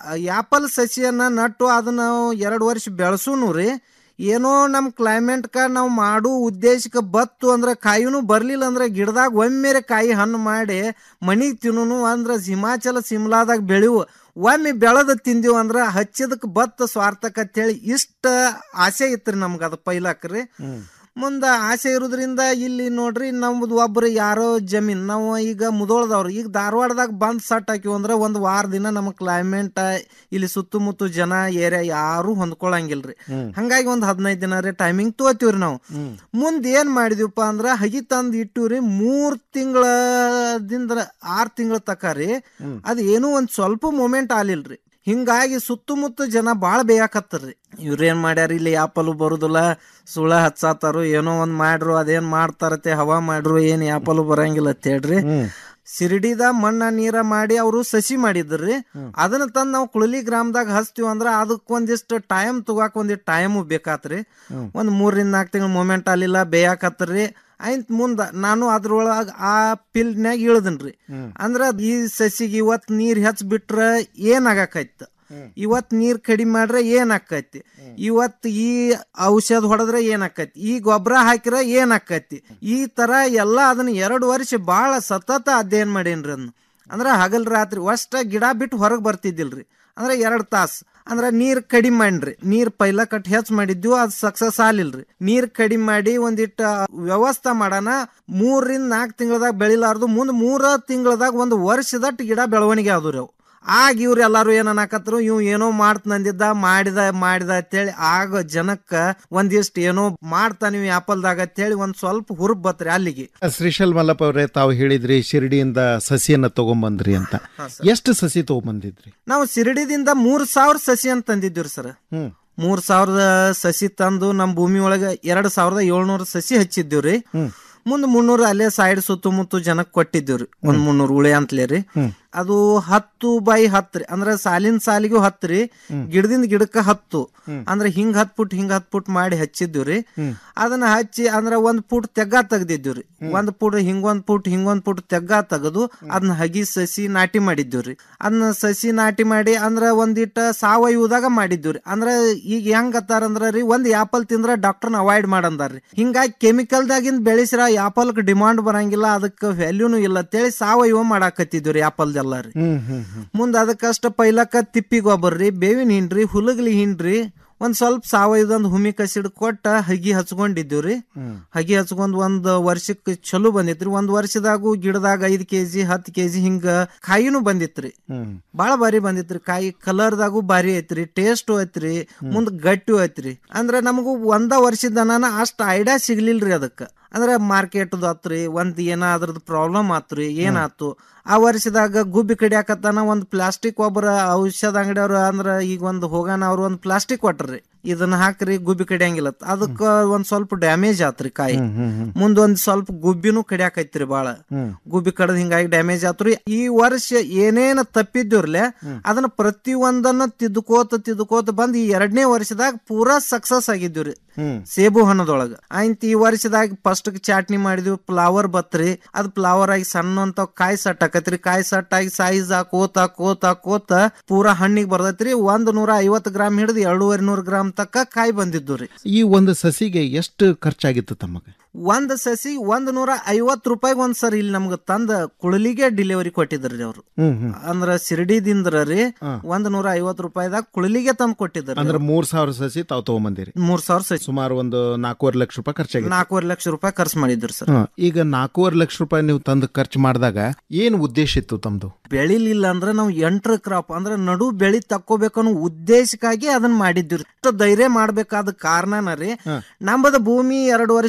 ಆಪಲ್ ಸಸಿಯನ್ನ ನಟ್ಟು ಅದನ್ನ ಎರಡ್ ವರ್ಷ ಬೆಳೆಸೂನು ರೀ ಏನೋ ನಮ್ ಕ್ಲೈಮೇಟ್ಕ ನಾವು ಮಾಡು ಉದ್ದೇಶಕ್ಕೆ ಬತ್ತು ಅಂದ್ರೆ ಕಾಯಿನೂ ಬರ್ಲಿಲ್ಲ ಅಂದ್ರೆ ಗಿಡದಾಗ ಒಮ್ಮೆರೆ ಕಾಯಿ ಹಣ್ಣು ಮಾಡಿ ಮನಿಗ್ ತಿನ್ನೋನು ಅಂದ್ರ ಹಿಮಾಚಲ ಸಿಮ್ಲಾದಾಗ ಬೆಳೆವು ಒಮ್ಮೆ ಬೆಳೆದ ತಿಂದಿವ್ ಅಂದ್ರ ಹಚ್ಚಿದಕ್ ಬತ್ತ ಸ್ವಾರ್ಥಕ ಅಂತೇಳಿ ಇಷ್ಟ ಆಸೆ ಇತ್ರಿ ನಮ್ಗ ಅದ ಪೈಲಾಕ್ರಿ ಮುಂದ ಆಸೆ ಇರೋದ್ರಿಂದ ಇಲ್ಲಿ ನೋಡ್ರಿ ನಮ್ದು ಒಬ್ರು ಯಾರೋ ಜಮೀನ್ ನಾವು ಈಗ ಮುದೋಳದವ್ರು ಈಗ ಧಾರವಾಡದಾಗ ಬಂದ್ ಸಟ್ ಹಾಕಿವ್ ಅಂದ್ರ ಒಂದ್ ವಾರ ದಿನ ನಮ್ಮ ಕ್ಲೈಮೇಟ್ ಇಲ್ಲಿ ಸುತ್ತಮುತ್ತ ಜನ ಏರಿಯಾ ಯಾರು ಹೊಂದ್ಕೊಳಂಗಿಲ್ರಿ ಹಂಗಾಗಿ ಒಂದ್ ಹದಿನೈದು ದಿನ ರೀ ಟೈಮಿಂಗ್ ತಗೋತೀವ್ರಿ ನಾವು ಮುಂದ್ ಏನ್ ಮಾಡಿದ್ವಿಪ್ಪ ಅಂದ್ರ ಹಗಿ ತಂದ್ ಇಟ್ಟಿವ್ರಿ ಮೂರ್ ತಿಂಗಳದಿಂದ ಆರ್ ತಿಂಗಳ ತಕ ರೀ ಅದ್ ಏನೂ ಒಂದ್ ಸ್ವಲ್ಪ ಮೂಮೆಂಟ್ ಆಲಿಲ್ರಿ ಹಿಂಗಾಗಿ ಸುತ್ತಮುತ್ತ ಜನ ಬಾಳ ಬೇಯಾಕತ್ತರ್ರಿ ಇವ್ರೇನ್ ಮಾಡ್ಯಾರ ಇಲ್ಲಿ ಆಪಲ್ ಬರುದಿಲ್ಲ ಸುಳ ಹಚ್ಚಾತಾರು ಏನೋ ಒಂದ್ ಮಾಡ್ರು ಅದೇನ್ ಮಾಡ್ತಾರತೆ ಹವಾ ಮಾಡ್ರು ಏನ್ ಆಪಲ್ ಬರಂಗಿಲ್ಲ ಅಂತ ಹೇಳ್ರಿ ಸಿರಿಡಿದ ಮಣ್ಣ ನೀರ ಮಾಡಿ ಅವರು ಸಸಿ ಮಾಡಿದ್ರಿ ಅದನ್ನ ತಂದ್ ನಾವು ಕುಳಲಿ ಗ್ರಾಮದಾಗ ಹಚ್ತೀವಿ ಅಂದ್ರ ಅದಕ್ ಒಂದಿಷ್ಟು ಟೈಮ್ ತಗೋಕ್ ಒಂದಿಷ್ಟು ಟೈಮ್ ಬೇಕಾತ್ರಿ ಒಂದ್ ಮೂರರಿಂದ ನಾಲ್ಕು ತಿಂಗಳ ಮೂಮೆಂಟ್ ಅಲ್ಲಿಲ್ಲ ಬೇಯಾಕತ್ರಿ ಆಯ್ತ್ ಮುಂದ ನಾನು ಅದ್ರೊಳಗ ಆ ಫೀಲ್ಡ್ನ್ಯಾಗ ಇಳ್ದನ್ರಿ ಅಂದ್ರ ಈ ಸಸಿಗೆ ಇವತ್ ನೀರ್ ಹೆಚ್ಚ್ ಬಿಟ್ರ ಏನ್ ಆಗಾಕೈತ ಇವತ್ ನೀರ್ ಕಡಿಮೆ ಮಾಡ್ರೆ ಏನ್ ಆಕೈತಿ ಇವತ್ ಈ ಔಷಧ ಹೊಡೆದ್ರೆ ಏನ್ ಆಕೈತಿ ಈ ಗೊಬ್ಬರ ಹಾಕಿರ ಏನ್ ಆಕೈತಿ ಈ ತರ ಎಲ್ಲಾ ಅದನ್ನ ಎರಡು ವರ್ಷ ಬಾಳ ಸತತ ಅಧ್ಯಯನ ಮಾಡೇನ್ರಿ ಅದನ್ನ ಅಂದ್ರ ಹಗಲ್ ರಾತ್ರಿ ಅಷ್ಟ ಗಿಡ ಬಿಟ್ಟು ಹೊರಗ್ ಬರ್ತಿದ್ದಿಲ್ರಿ ಅಂದ್ರೆ ಎರಡ್ ತಾಸ್ ಅಂದ್ರ ನೀರ್ ಕಡಿಮೆ ಮಾಡ್ರಿ ನೀರ್ ಪೈಲ ಕಟ್ ಹೆಚ್ಚ್ ಮಾಡಿದ್ವು ಅದ್ ಸಕ್ಸಸ್ ಆಲಿಲ್ರಿ ನೀರ್ ಕಡಿಮೆ ಮಾಡಿ ಒಂದಿಟ್ಟ ವ್ಯವಸ್ಥೆ ಮಾಡೋಣ ಮೂರರಿಂದ ನಾಲ್ಕು ತಿಂಗಳದಾಗ ಬೆಳಿಲಾರ್ದು ಮುಂದ್ ಮೂರ ತಿಂಗಳದಾಗ ಒಂದು ವರ್ಷದಟ್ಟು ಗಿಡ ಬೆಳವಣಿಗೆ ಆದ್ರಿ ಅವು ಆಗ ಇವ್ರು ಎಲ್ಲಾರು ಏನ್ ಅನ್ನಕತ್ರು ಇವ್ ಏನೋ ಮಾಡ್ತಂದಿದ್ದ ಮಾಡಿದ ಮಾಡಿದ ಅಂತೇಳಿ ಆಗ ಜನಕ್ಕ ಒಂದಿಷ್ಟು ಏನೋ ಮಾಡ್ತಾನ ಇವ್ ಆಪಲ್ದಾಗ ಅಂತೇಳಿ ಒಂದ್ ಸ್ವಲ್ಪ ಹುರುಪ್ ಬತ್ರಿ ಅಲ್ಲಿಗೆ ಶ್ರೀಶೈಲ್ ಮಲ್ಲಪ್ಪ ಅವರೇ ತಾವು ಹೇಳಿದ್ರಿ ಶಿರಡಿಯಿಂದ ಸಸಿಯನ್ನ ತಗೊಂಬಂದ್ರಿ ಅಂತ ಎಷ್ಟು ಸಸಿ ತಗೊಂಬಂದಿದ್ರಿ ನಾವು ಸಿರಡಿದಿಂದ ಮೂರ್ ಸಾವಿರ ಸಸಿ ಅಂತ ತಂದಿದ್ದೀವ್ರಿ ಸರ್ ಹ್ಮ್ ಮೂರ್ ಸಾವಿರದ ಸಸಿ ತಂದು ನಮ್ ಭೂಮಿ ಒಳಗ ಎರಡ್ ಸಾವಿರದ ಏಳ್ನೂರ ಸಸಿ ಹಚ್ಚಿದ್ದೀವ್ರಿ ಮುಂದ್ ಮುನ್ನೂರ ಅಲ್ಲೇ ಸೈಡ್ ಸುತ್ತಮುತ್ತ ಜನಕ್ ಕೊಟ್ಟಿದ್ದೀವ್ರಿ ಒಂದ್ ಮುನ್ನೂರ್ ಉಳೆ ಅಂತಲೇ ರೀ ಅದು ಹತ್ತು ಬೈ ಹತ್ರಿ ಅಂದ್ರ ಸಾಲಿನ ಸಾಲಿಗೂ ಹತ್ರಿ ಗಿಡದಿಂದ ಗಿಡಕ್ಕ ಹತ್ತು ಅಂದ್ರ ಹಿಂಗ್ ಹತ್ ಫುಟ್ ಹಿಂಗ್ ಹತ್ ಫುಟ್ ಮಾಡಿ ಹಚ್ಚಿದ್ದೀವ್ರಿ ಅದನ್ನ ಹಚ್ಚಿ ಅಂದ್ರ ಒಂದ್ ಫುಟ್ ತೆಗ್ಗ ತೆಗ್ದಿದ್ದೀವ್ರಿ ಒಂದ್ ಫುಟ್ ಹಿಂಗೊಂದ್ ಫುಟ್ ಹಿಂಗೊಂದ್ ಫುಟ್ ತೆಗ್ಗ ತೆಗೆದು ಅದನ್ನ ಹಗಿ ಸಸಿ ನಾಟಿ ಮಾಡಿದ್ದೀವ್ರಿ ಅದನ್ನ ಸಸಿ ನಾಟಿ ಮಾಡಿ ಅಂದ್ರ ಒಂದಿಟ್ಟ ಸಾವಯವದಾಗ ಮಾಡಿದ್ದೀವ್ರಿ ಅಂದ್ರ ಈಗ ಹೆಂಗ್ ಅತ್ತಾರಂದ್ರ ರೀ ಒಂದ್ ಆಪಲ್ ತಿಂದ್ರ ಡಾಕ್ಟರ್ನ ಅವಾಯ್ಡ್ ಮಾಡಂದಾರ್ರಿ ಹಿಂಗಾಗಿ ಕೆಮಿಕಲ್ದಾಗಿಂದ ಬೆಳೆಸಿರ ಆಪಲ್ಕ್ ಡಿಮಾಂಡ್ ಬರಂಗಿಲ್ಲ ಅದಕ್ಕ ವ್ಯಾಲ್ಯೂನು ಇಲ್ಲ ಅಂತೇಳಿ ಸಾವಯವ ಮಾಡಾಕತ್ತಿದ್ವಿ ಆಪಲ್ದೆಲ್ಲ ರೀ ಹ್ಮ್ ಹ್ಮ್ ಹ್ಮ್ ಮುಂದ ಅದಕ್ಕಷ್ಟ ಪೈಲಕ್ಕ ತಿಪ್ಪಿ ಗೊಬ್ಬರ ರೀ ಬೇವಿನ ಹಿಂಡ್ರಿ ಹುಲಗ್ಲಿ ಹಿಂಡ್ರಿ ಒಂದ್ ಸ್ವಲ್ಪ ಸಾವಯವದೊಂದು ಹುಮಿ ಕಸಿಡ್ ಕೊಟ್ಟ ಹಗಿ ಹಚ್ಕೊಂಡಿದ್ದೀವ್ರಿ ಹಗಿ ಹಚ್ಕೊಂಡ್ ಒಂದ್ ವರ್ಷಕ್ಕೆ ಚಲೋ ಬಂದಿತ್ರಿ ಒಂದ್ ವರ್ಷದಾಗೂ ಗಿಡದಾಗ ಐದ್ ಕೆಜಿ ಹತ್ ಕೆಜಿ ಹಿಂಗ ಕಾಯಿನೂ ಬಂದಿತ್ರಿ ಹ್ಮ್ ಬಾಳ ಬಾರಿ ಬಂದಿತ್ರಿ ಕಾಯಿ ಕಲರ್ದಾಗೂ ಬಾರಿ ಐತ್ರಿ ಟೇಸ್ಟ್ ಐತ್ರಿ ಮುಂದ್ ಗಟ್ಟಿ ಐತ್ರಿ ಅಂದ್ರ ನಮಗೂ ಒಂದ ವರ್ಷದನ ಅಷ್ಟ್ ಐಡಿಯಾ ಸಿಗ್ಲಿಲ್ರಿ ಅದಕ್ಕ ಅಂದ್ರ ಮಾರ್ಕೆಟ್ ಆತ್ರಿ ಒಂದ್ ಏನ ಅದ್ರದ್ದು ಪ್ರಾಬ್ಲಮ್ ಆತ್ರಿ ಏನಾತು ಆ ವರ್ಷದಾಗ ಗುಬ್ಬಿ ಕಡಿಯಾಕತ್ತಾನ ಒಂದ್ ಪ್ಲಾಸ್ಟಿಕ್ ಒಬ್ಬರ ಔಷಧ ಅಂಗಡಿಯವ್ರ ಅಂದ್ರ ಈಗ ಒಂದ್ ಹೋಗಾನ ಅವ್ರ ಒಂದ್ ಪ್ಲಾಸ್ಟಿಕ್ ಕೊಟ್ರಿ ಇದನ್ನ ಹಾಕ್ರಿ ಗುಬ್ಬಿ ಕಡಿಯಂಗಿಲ್ಲ ಅದಕ್ಕ ಒಂದ್ ಸ್ವಲ್ಪ ಡ್ಯಾಮೇಜ್ ಆತ್ರಿ ಕಾಯಿ ಮುಂದ್ ಒಂದ್ ಸ್ವಲ್ಪ ಗುಬ್ಬಿನೂ ಕಡಿಯಾಕೈತ್ರಿ ಬಾಳ ಗುಬ್ಬಿ ಕಡದ್ ಹಿಂಗಾಗಿ ಡ್ಯಾಮೇಜ್ ಆತ್ರಿ ಈ ವರ್ಷ ಏನೇನ ತಪ್ಪಿದ್ದಿರ್ಲೆ ಅದನ್ನ ಪ್ರತಿ ಒಂದನ್ನ ತಿದ್ಕೋತ ತಿದ್ಕೋತ ಬಂದ್ ಈ ಎರಡನೇ ವರ್ಷದಾಗ ಪೂರಾ ಸಕ್ಸಸ್ ಆಗಿದ್ದೀವ್ರಿ ಸೇಬು ಹಣ್ಣದೊಳಗ ಆಯ್ತು ಈ ವರ್ಷದಾಗ ಫಸ್ಟ್ ಚಾಟ್ನಿ ಮಾಡಿದ್ವಿ ಫ್ಲವರ್ ಬತ್ರಿ ಅದ್ ಫ್ಲವರ್ ಆಗಿ ಸಣ್ಣ ಅಂತ ಕಾಯಿ ಸಟ್ ಆಕತ್ರಿ ಕಾಯಿ ಸಟ್ ಆಗಿ ಸೈಜ್ ಕೋತ ಕೋತ ಕೋತ ಪೂರಾ ಹಣ್ಣಿಗೆ ಬರ್ತೈತ್ರಿ ಒಂದ್ ನೂರ ಐವತ್ ಗ್ರಾಮ್ ಹಿಡಿದು ಎರಡೂವರೆ ನೂರ್ ಗ್ರಾಮ್ ತಕ್ಕ ಕಾಯಿ ಬಂದಿದ್ದು ರೀ ಈ ಒಂದು ಸಸಿಗೆ ಎಷ್ಟು ಖರ್ಚಾಗಿತ್ತು ತಮಗೆ ಒಂದ್ ಸಸಿ ಒಂದ್ ನೂರ ಐವತ್ ರೂಪಾಯಿಗೆ ಒಂದ್ ಸರ್ ಇಲ್ಲಿ ನಮ್ಗ ತಂದ ಕುಳಲಿಗೆ ಡೆಲಿವರಿ ಕೊಟ್ಟಿದ್ರಿ ಅವ್ರು ಹ್ಮ್ ಹ್ಮ್ ಅಂದ್ರ ಶಿರಡಿದಿಂದ ರೀ ಒಂದ್ ನೂರ ಐವತ್ ರೂಪಾಯಿದಾಗ ಕುಳಲಿಗೆ ತಂದ್ ಕೊಟ್ಟಿದ್ರಿ ಅಂದ್ರೆ ಮೂರ್ ಸಾವಿರ ಸಸಿ ತಾವು ತಗೊಂಬಂದಿರಿ ಮೂರ್ ಸಾವಿರ ಸಸಿ ಸುಮಾರು ಒಂದು ನಾಲ್ಕೂವರೆ ಲಕ್ಷ ರೂಪಾಯಿ ಖರ್ಚಾಗಿದೆ ನಾಲ್ಕೂವರೆ ಲಕ್ಷ ರೂಪಾಯಿ ಖರ್ಚು ಮಾಡಿದ್ರು ಸರ್ ಹಾ, ಈಗ ನಾಲ್ಕೂವರೆ ಲಕ್ಷ ರೂಪಾಯಿ ನೀವು ತಂದು ಖರ್ಚು ಮಾಡಿದಾಗ ಏನ್ ಉದ್ದೇಶ ಇತ್ತು ತಮ್ದು ಬೆಳಿಲಿಲ್ಲ ಅಂದ್ರೆ ನಾವು ಎಂಟ್ರ ಕ್ರಾಪ್ ಅಂದ್ರೆ ನಡು ಬೆಳಿ ತಕ್ಕೋಬೇಕನ್ನೋ ಉದ್ದೇಶಕ್ಕಾಗಿ ಅದನ್ನ ಮಾಡಿದ್ವಿ ಇಷ್ಟು ಧೈರ್ಯ ಮಾಡ್ಬೇಕಾದ ಕಾರಣನ ರೀ ನಮ್ಮದ ಭೂಮಿ ಎರಡು ವರ್ಷ ಖಾಲಿ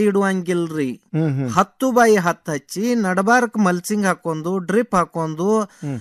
ಇಡುವಂಗಿಲ್ರಿ ಹ್ಮ್ ಹ್ಮ್ ಹತ್ತು ಬಾಯಿ ಹತ್ತು ಹಚ್ಚಿ ನಡಬಾರಕ್ ಮಲ್ಸಿಂಗ್ ಹಾಕೊಂಡು ಡ್ರಿಪ್ ಹಾಕೊಂಡು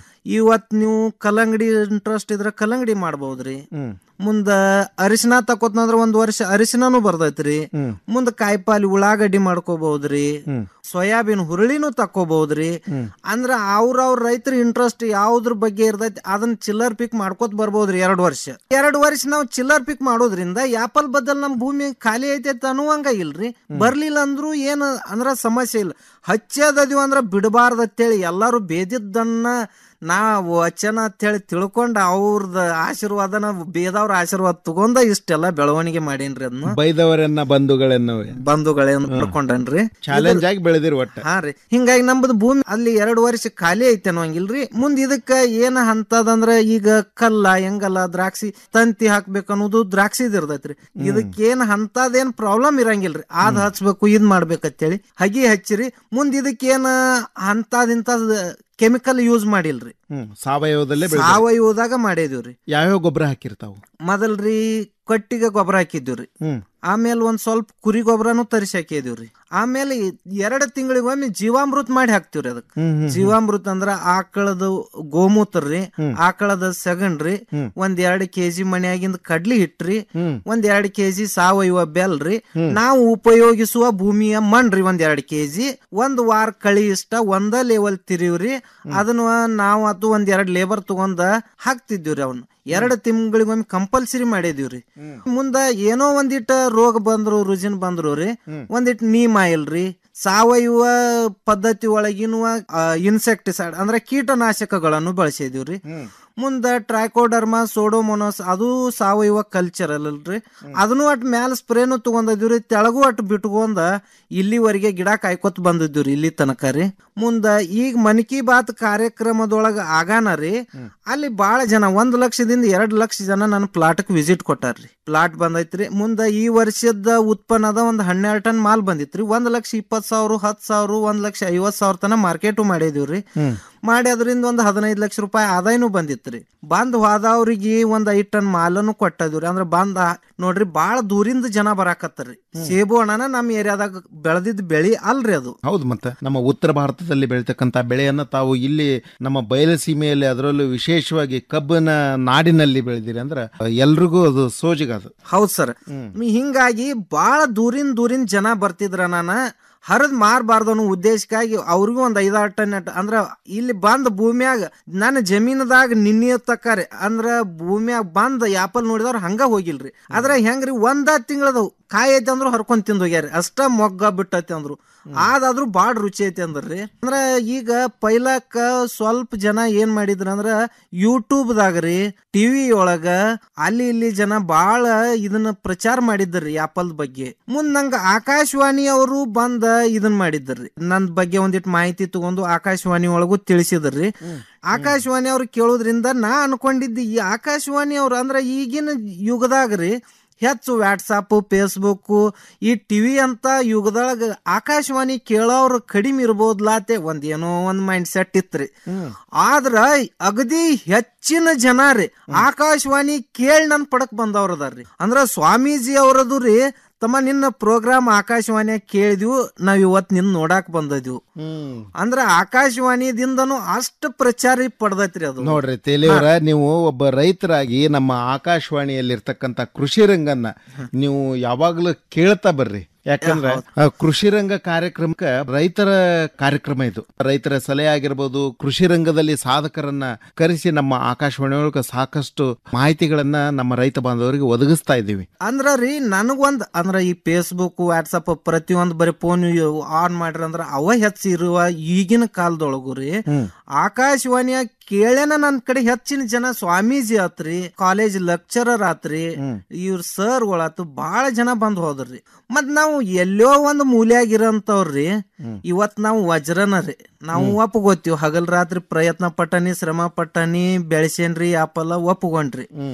ಇವತ್ ನೀವು ಕಲ್ಲಂಗಡಿ ಇಂಟ್ರೆಸ್ಟ್ ಇದ್ರೆ ಕಲ್ಲಂಗಡಿ ಮಾಡ್ಬೋದ್ರಿ ಹ್ಮ್ ಮುಂದ ಅರಿಶಿನ ತಕೋತ್ನಂದ್ರ ಒಂದ್ ವರ್ಷ ಅರಿಶಿನನು ಬರ್ತೈತ್ರಿ ಹ್ಮ್. ಮುಂದ ಕಾಯಿಪಾಲಿ ಉಳ್ಳಾಗಡ್ಡಿ ಮಾಡ್ಕೋಬಹುದ್ರಿ ಹ್ಮ್. ಸೋಯಾಬೀನ್ ಹುರುಳಿನೂ ತಕೋಬಹುದ್ರಿ ಹ್ಮ್. ಅಂದ್ರ ಅವ್ರ ಅವ್ರ ರೈತರ ಇಂಟ್ರೆಸ್ಟ್ ಯಾವ್ದ್ರ ಬಗ್ಗೆ ಇರ್ತೈತಿ ಅದನ್ನ ಚಿಲ್ಲರ್ ಪಿಕ್ ಮಾಡ್ಕೋತ ಬರ್ಬೋದ್ರಿ ಎರಡ್ ವರ್ಷ ಎರಡ್ ವರ್ಷ ನಾವು ಚಿಲ್ಲರ್ ಪಿಕ್ ಮಾಡೋದ್ರಿಂದ ಯಾಪಲ್ ಬದಲ್ ನಮ್ ಭೂಮಿ ಖಾಲಿ ಐತೈತೆ ಅನ್ನುವಂಗ ಇಲ್ರಿ ಬರ್ಲಿಲ್ಲ ಅಂದ್ರು ಏನ್ ಅಂದ್ರ ಸಮಸ್ಯೆ ಇಲ್ಲ ಹಚ್ಚದದಿವ್ ಅಂದ್ರ ಬಿಡಬಾರ್ದು ಅಂತೇಳಿ ಎಲ್ಲಾರು ಬೇದಿದ್ದನ್ನ ನಾ ವಚನ ಅಂತೇಳಿ ತಿಳ್ಕೊಂಡ್ ಅವ್ರದ ಆಶೀರ್ವಾದನ ಬೇದವ್ರ ಆಶೀರ್ವಾದ ತಗೊಂಡ ಇಷ್ಟೆಲ್ಲ ಬೆಳವಣಿಗೆ ಮಾಡೇನ್ರಿ ಅದನ್ನ ಬೈದವರನ್ನ ಬಂಧುಗಳನ್ನ ಬಂಧುಗಳೇನ್ ಮಾಡ್ಕೊಂಡನ್ರಿ ಚಾಲೆಂಜ್ ಆಗಿ ಬೆಳೆದಿರಿ ಒಟ್ಟ ಹಾ ರೀ ಹಿಂಗಾಗಿ ನಮ್ದು ಭೂಮಿ ಅಲ್ಲಿ ಎರಡು ವರ್ಷ ಖಾಲಿ ಐತೆ ಅನ್ನೋಂಗಿಲ್ರಿ ಮುಂದ್ ಇದಕ್ಕ ಏನ ಹಂತದಂದ್ರ ಈಗ ಕಲ್ಲ ಹೆಂಗಲ್ಲ ದ್ರಾಕ್ಷಿ ತಂತಿ ಹಾಕ್ಬೇಕು ಅನ್ನೋದು ದ್ರಾಕ್ಷಿದ್ ಇರ್ತೈತ್ರಿ ಇದಕ್ಕೇನ್ ಹಂತದೇನ್ ಪ್ರಾಬ್ಲಮ್ ಇರಂಗಿಲ್ರಿ ಅದ್ ಹಚ್ಬೇಕು ಇದ್ ಮಾಡ್ಬೇಕಂತೇಳಿ ಹಗಿ ಹಚ್ಚಿರಿ ಮುಂದ್ ಇದಕ್ಕೇನ ಹಂತದಿಂತ ಕೆಮಿಕಲ್ ಯೂಸ್ ಮಾಡಿಲ್ರಿ ಹ್ಮ್ ಸಾವಯವದಲ್ಲೇ ಬೆಳೆದಿರಿ. ಸಾವಯವದಾಗ ಮಾಡಿದೀವ್ರಿ ಯಾವ್ಯಾವ ಗೊಬ್ಬರ ಹಾಕಿರ್ತಾವ ಮೊದಲ್ರಿ ಕಟ್ಟಿಗೆ ಗೊಬ್ಬರ ಹಾಕಿದ್ದೀವ್ರಿ ಹ್ಮ್ ಆಮೇಲೆ ಒಂದ್ ಸ್ವಲ್ಪ ಕುರಿ ಗೊಬ್ಬರನು ತರಿಸಿ ಹಾಕಿದೀವ್ರಿ ಆಮೇಲೆ ಎರಡು ತಿಂಗಳಿಗೊಮ್ಮೆ ಜೀವಾಮೃತ ಮಾಡಿ ಹಾಕ್ತಿವ್ರಿ ಅದಕ್ಕೆ ಹ್ಮ್, ಹ್ಮ್, ಹ್ಮ್. ಜೀವಾಮೃತ ಅಂದ್ರ ಆಕಳದ ಗೋಮೂತ್ರ ರೀ ಹ್ಮ್. ಆಕಳದ ಸಗಣ್ರಿ ಹ್ಮ್. ಒಂದ್ ಎರಡ್ ಕೆಜಿ ಮನ್ಯಾಗಿಂದ ಕಡ್ಲಿ ಹಿಟ್ರಿ ಹ್ಮ್. ಒಂದ್ ಎರಡ್ ಕೆಜಿ ಸಾವಯವ ಬೆಲ್ರಿ ಹ್ಮ್. ನಾವು ಉಪಯೋಗಿಸುವ ಭೂಮಿಯ ಮಣ್ರಿ ಒಂದ್ ಎರಡ್ ಕೆಜಿ ಒಂದ್ ವಾರ ಕಳಿ ಇಷ್ಟ ಒಂದ ಲೆವೆಲ್ ತಿರಿವ್ರಿ ಅದನ್ನ ನಾವ್ ಅದು ಒಂದ್ ಎರಡ್ ಲೇಬರ್ ತಗೊಂಡ ಹಾಕ್ತಿದ್ವಿರಿ ಅವನ್ನ ಎರಡ್ ತಿಂಗಳಿಗೊಮ್ಮೆ ಕಂಪಲ್ಸರಿ ಮಾಡಿದೀವ್ರಿ ಮುಂದ ಏನೋ ಒಂದಿಟ್ಟ ರೋಗ ಬಂದ್ರು ರುಜಿನ್ ಬಂದ್ರು ರೀ ಒಂದಿಟ್ ನೀಮ್ ಆಯಿಲ್ ರೀ ಸಾವಯವ ಪದ್ಧತಿ ಒಳಗಿನುವ ಇನ್ಸೆಕ್ಟಿಸೈಡ್ ಅಂದ್ರೆ ಕೀಟನಾಶಕಗಳನ್ನು ಬಳಸಿದೀವ್ರಿ ಮುಂದ ಟ್ರೈಕೋಡರ್ಮಾ ಸೋಡೋಮೋನೋಸ್ ಅದು ಸಾವಯವ ಕಲ್ಚರ್ ಅಲ್ರಿ ಅದನ್ನು ಅಟ್ ಮ್ಯಾಲ ಸ್ಪ್ರೇನು ತಗೊಂಡಿದ್ವಿ ತೆಳಗು ಅಟ್ ಬಿಟ್ಕೊಂಡ ಇಲ್ಲಿವರೆಗೆ ಗಿಡ ಕಾಯ್ಕೊತ್ ಬಂದಿದ್ವಿ ಇಲ್ಲಿ ತನಕ ರೀ ಮುಂದ ಈಗ ಮನ್ ಕಿ ಬಾತ್ ಕಾರ್ಯಕ್ರಮದೊಳಗ ಆಗಾನ ರೀ ಅಲ್ಲಿ ಬಾಳ ಜನ ಒಂದ್ ಲಕ್ಷದಿಂದ ಎರಡ್ ಲಕ್ಷ ಜನ ನನ್ನ ಪ್ಲಾಟ್ಕ್ ವಿಸಿಟ್ ಕೊಟ್ಟಾರ್ರಿ ಪ್ಲಾಟ್ ಬಂದೈತ್ರಿ ಮುಂದ ಈ ವರ್ಷದ ಉತ್ಪನ್ನದ ಒಂದ್ ಹನ್ನೆರಡು ಟನ್ ಮಾಲ್ ಬಂದಿತ್ರಿ ಒಂದ್ ಲಕ್ಷ ಇಪ್ಪತ್ ಸಾವಿರ ಹತ್ ಸಾವಿರ ಒಂದ್ ಲಕ್ಷ ಐವತ್ ಸಾವಿರ ತನ ಮಾರ್ಕೆಟು ಮಾಡಿದೀವ್ರಿ ಮಾಡಿ ಅದರಿಂದ ಒಂದು ಹದಿನೈದು ಲಕ್ಷ ರೂಪಾಯಿ ಆದಾಯನು ಬಂದಿತ್ರಿ ಬಂದ್ ಹೋದವ್ರಿಗೆ ಒಂದ್ ಐದ್ ಟನ್ ಮಾಲನು ಕೊಟ್ಟದಿವ್ರಿ ಅಂದ್ರ ಬಂದ ನೋಡ್ರಿ ಬಾಳ ದೂರಿಂದ ಜನ ಬರಾಕತ್ತಾರ್ರಿ ಸೇಬು ಹಣ್ಣನ ನಮ್ಮ ಏರಿಯಾದಾಗ ಬೆಳೆದಿದ್ ಬೆಳಿ ಅಲ್ರಿ ಅದು ಹೌದು ಮತ್ತೆ ನಮ್ಮ ಉತ್ತರ ಭಾರತದಲ್ಲಿ ಬೆಳೀತಕ್ಕಂಥ ಬೆಳೆಯನ್ನ ತಾವು ಇಲ್ಲಿ ನಮ್ಮ ಬಯಲು ಸೀಮೆಯಲ್ಲಿ ಅದರಲ್ಲೂ ವಿಶೇಷವಾಗಿ ಕಬ್ಬಿನ ನಾಡಿನಲ್ಲಿ ಬೆಳೆದಿರಿ ಅಂದ್ರೆ ಎಲ್ರಿಗೂ ಅದು ಸೋಜಿಗದು ಹೌದ್ ಸರ್ ಹಿಂಗಾಗಿ ಬಾಳ ದೂರಿನ ದೂರಿನ ಜನ ಬರ್ತಿದ್ರ ನಾನ ಹರಿದ್ ಮಾರಬಾರ್ದು ಅನ್ನೋ ಉದ್ದೇಶಕ್ಕಾಗಿ ಅವ್ರಿಗೂ ಒಂದ್ ಐದಾರು ಟನ್ ಅಟ್- ಅಂದ್ರ ಇಲ್ಲಿ ಬಂದ್ ಭೂಮಿಯಾಗ ನನ್ನ ಜಮೀನದಾಗ ನಿನ್ನೆ ತಕ್ಕಾರೆ ಅಂದ್ರ ಭೂಮಿಯಾಗ ಬಂದ್ ಆಪಲ್ ನೋಡಿದವ್ರ ಹಂಗ ಹೋಗಿಲ್ರಿ ಆದ್ರ ಹೆಂಗ್ರಿ ಒಂದ ತಿಂಗಳದ ಕಾಯಿ ಐತಿ ಅಂದ್ರು ಹರ್ಕೊಂಡ್ ತಿಂದ್ ಹೋಗ್ಯಾರಿ ಅಷ್ಟ ಮೊಗ್ಗ ಬಿಟ್ಟೈತಿ ಅಂದ್ರು ಆದಾದ್ರೂ ಬಾಳ ರುಚಿ ಐತಿ ಅಂದ್ರಿ ಅಂದ್ರ ಈಗ ಪೈಲಕ್ಕ ಸ್ವಲ್ಪ ಜನ ಏನ್ ಮಾಡಿದ್ರ ಅಂದ್ರ ಯೂಟ್ಯೂಬ್ ದಾಗ್ರಿ ಟಿವಿ ಒಳಗ ಅಲ್ಲಿ ಇಲ್ಲಿ ಜನ ಬಾಳ ಇದನ್ನ ಪ್ರಚಾರ ಮಾಡಿದ್ರಿ ಆಪಲ್ ಬಗ್ಗೆ ಮುಂದ್ ನಂಗ ಆಕಾಶವಾಣಿ ಅವರು ಬಂದ ಇದನ್ ಮಾಡಿದ್ರಿ ನನ್ ಬಗ್ಗೆ ಒಂದಿಟ್ ಮಾಹಿತಿ ತಗೊಂಡು ಆಕಾಶವಾಣಿ ಒಳಗೂ ತಿಳಿಸಿದ್ರಿ ಆಕಾಶವಾಣಿ ಅವ್ರು ಕೇಳೋದ್ರಿಂದ ನಾ ಅನ್ಕೊಂಡಿದ್ದೆ ಈ ಆಕಾಶವಾಣಿ ಅವ್ರು ಅಂದ್ರ ಈಗಿನ ಯುಗದಾಗ್ರಿ ಹೆಚ್ಚು ವಾಟ್ಸಪ್ ಫೇಸ್ಬುಕ್ ಈ ಟಿವಿ ಅಂತ ಯುಗದೊಳಗ ಆಕಾಶವಾಣಿ ಕೇಳೋರು ಕಡಿಮೆ ಇರ್ಬೋದ್ಲಾತೆ ಒಂದ್ ಏನೋ ಒಂದ್ ಮೈಂಡ್ ಸೆಟ್ ಇತ್ರಿ ಆದ್ರ ಅಗದಿ ಹೆಚ್ಚಿನ ಜನ ರೀ ಆಕಾಶವಾಣಿ ಕೇಳಿ ನನ್ ಪಡಕ್ ಬಂದವ್ರ ಅದಾರ್ರಿ ಅಂದ್ರ ಸ್ವಾಮೀಜಿ ಅವರದು ರೀ ತಮ್ಮ ನಿನ್ನ ಪ್ರೋಗ್ರಾಮ್ ಆಕಾಶವಾಣಿಯಾಗ ಕೇಳಿದ್ವು ನಾವ್ ಇವತ್ ನಿನ್ ನೋಡಾಕ್ ಬಂದದ್ವು ಅಂದ್ರ ಆಕಾಶವಾಣಿದಿಂದನು ಅಷ್ಟು ಪ್ರಚಾರ ಪಡ್ದೈತ್ರಿ ಅದು ನೋಡ್ರಿ ತೇಲಿಯವರ ನೀವು ಒಬ್ಬ ರೈತರಾಗಿ ನಮ್ಮ ಆಕಾಶವಾಣಿಯಲ್ಲಿರ್ತಕ್ಕಂಥ ಕೃಷಿ ರಂಗನ್ನ ನೀವು ಯಾವಾಗ್ಲೂ ಕೇಳ್ತಾ ಬರ್ರಿ ಯಾಕಂದ್ರೆ ಆ, ಕೃಷಿ ರಂಗ ಕಾರ್ಯಕ್ರಮಕ್ಕೆ ರೈತರ ಕಾರ್ಯಕ್ರಮ ಇದು ರೈತರ ಸಲಹೆ ಆಗಿರ್ಬೋದು ಕೃಷಿ ರಂಗದಲ್ಲಿ ಸಾಧಕರನ್ನ ಕರೆಸಿ ನಮ್ಮ ಆಕಾಶವಾಣಿ ಒಳಗೆ ಸಾಕಷ್ಟು ಮಾಹಿತಿಗಳನ್ನ ನಮ್ಮ ರೈತ ಬಾಂಧವರಿಗೆ ಒದಗಿಸ್ತಾ ಇದ್ದೀವಿ ಅಂದ್ರ ರೀ ನನಗೊಂದ್ ಅಂದ್ರ ಈ ಫೇಸ್ಬುಕ್ ವಾಟ್ಸಪ್ ಪ್ರತಿಯೊಂದ್ ಬರೀ ಫೋನ್ ಆನ್ ಮಾಡ್ರಿ ಅಂದ್ರ ಅವ ಹೆಚ್ಚಿರುವ ಈಗಿನ ಕಾಲದೊಳಗು ರೀ ಆಕಾಶವಾಣಿಯ ಕೇಳೇನ ನನ್ ಕಡೆ ಹೆಚ್ಚಿನ ಜನ ಸ್ವಾಮೀಜಿ ಆತ್ರಿ ಕಾಲೇಜ್ ಲೆಕ್ಚರರ್ ಆತ್ರಿ ಇವ್ರ ಸರ್ ಗಳಾತು ಬಾಳ ಜನ ಬಂದ್ ಹೋದ್ರಿ ಮತ್ ನಾವು ಎಲ್ಲೋ ಒಂದ್ ಮೂಲ್ಯಾಗಿರಂತವ್ರಿ ಇವತ್ ನಾವು ವಜ್ರನ ರೀ ನಾವು ಒಪ್ಕೋತೀವಿ ಹಗಲ್ ರಾತ್ರಿ ಪ್ರಯತ್ನ ಪಟ್ಟನಿ ಶ್ರಮ ಪಟ್ಟನಿ ಬೆಳೆಸೇನ್ರಿ ಆಪಲ್ಲ ಒಪ್ಕೊಂಡ್ರಿ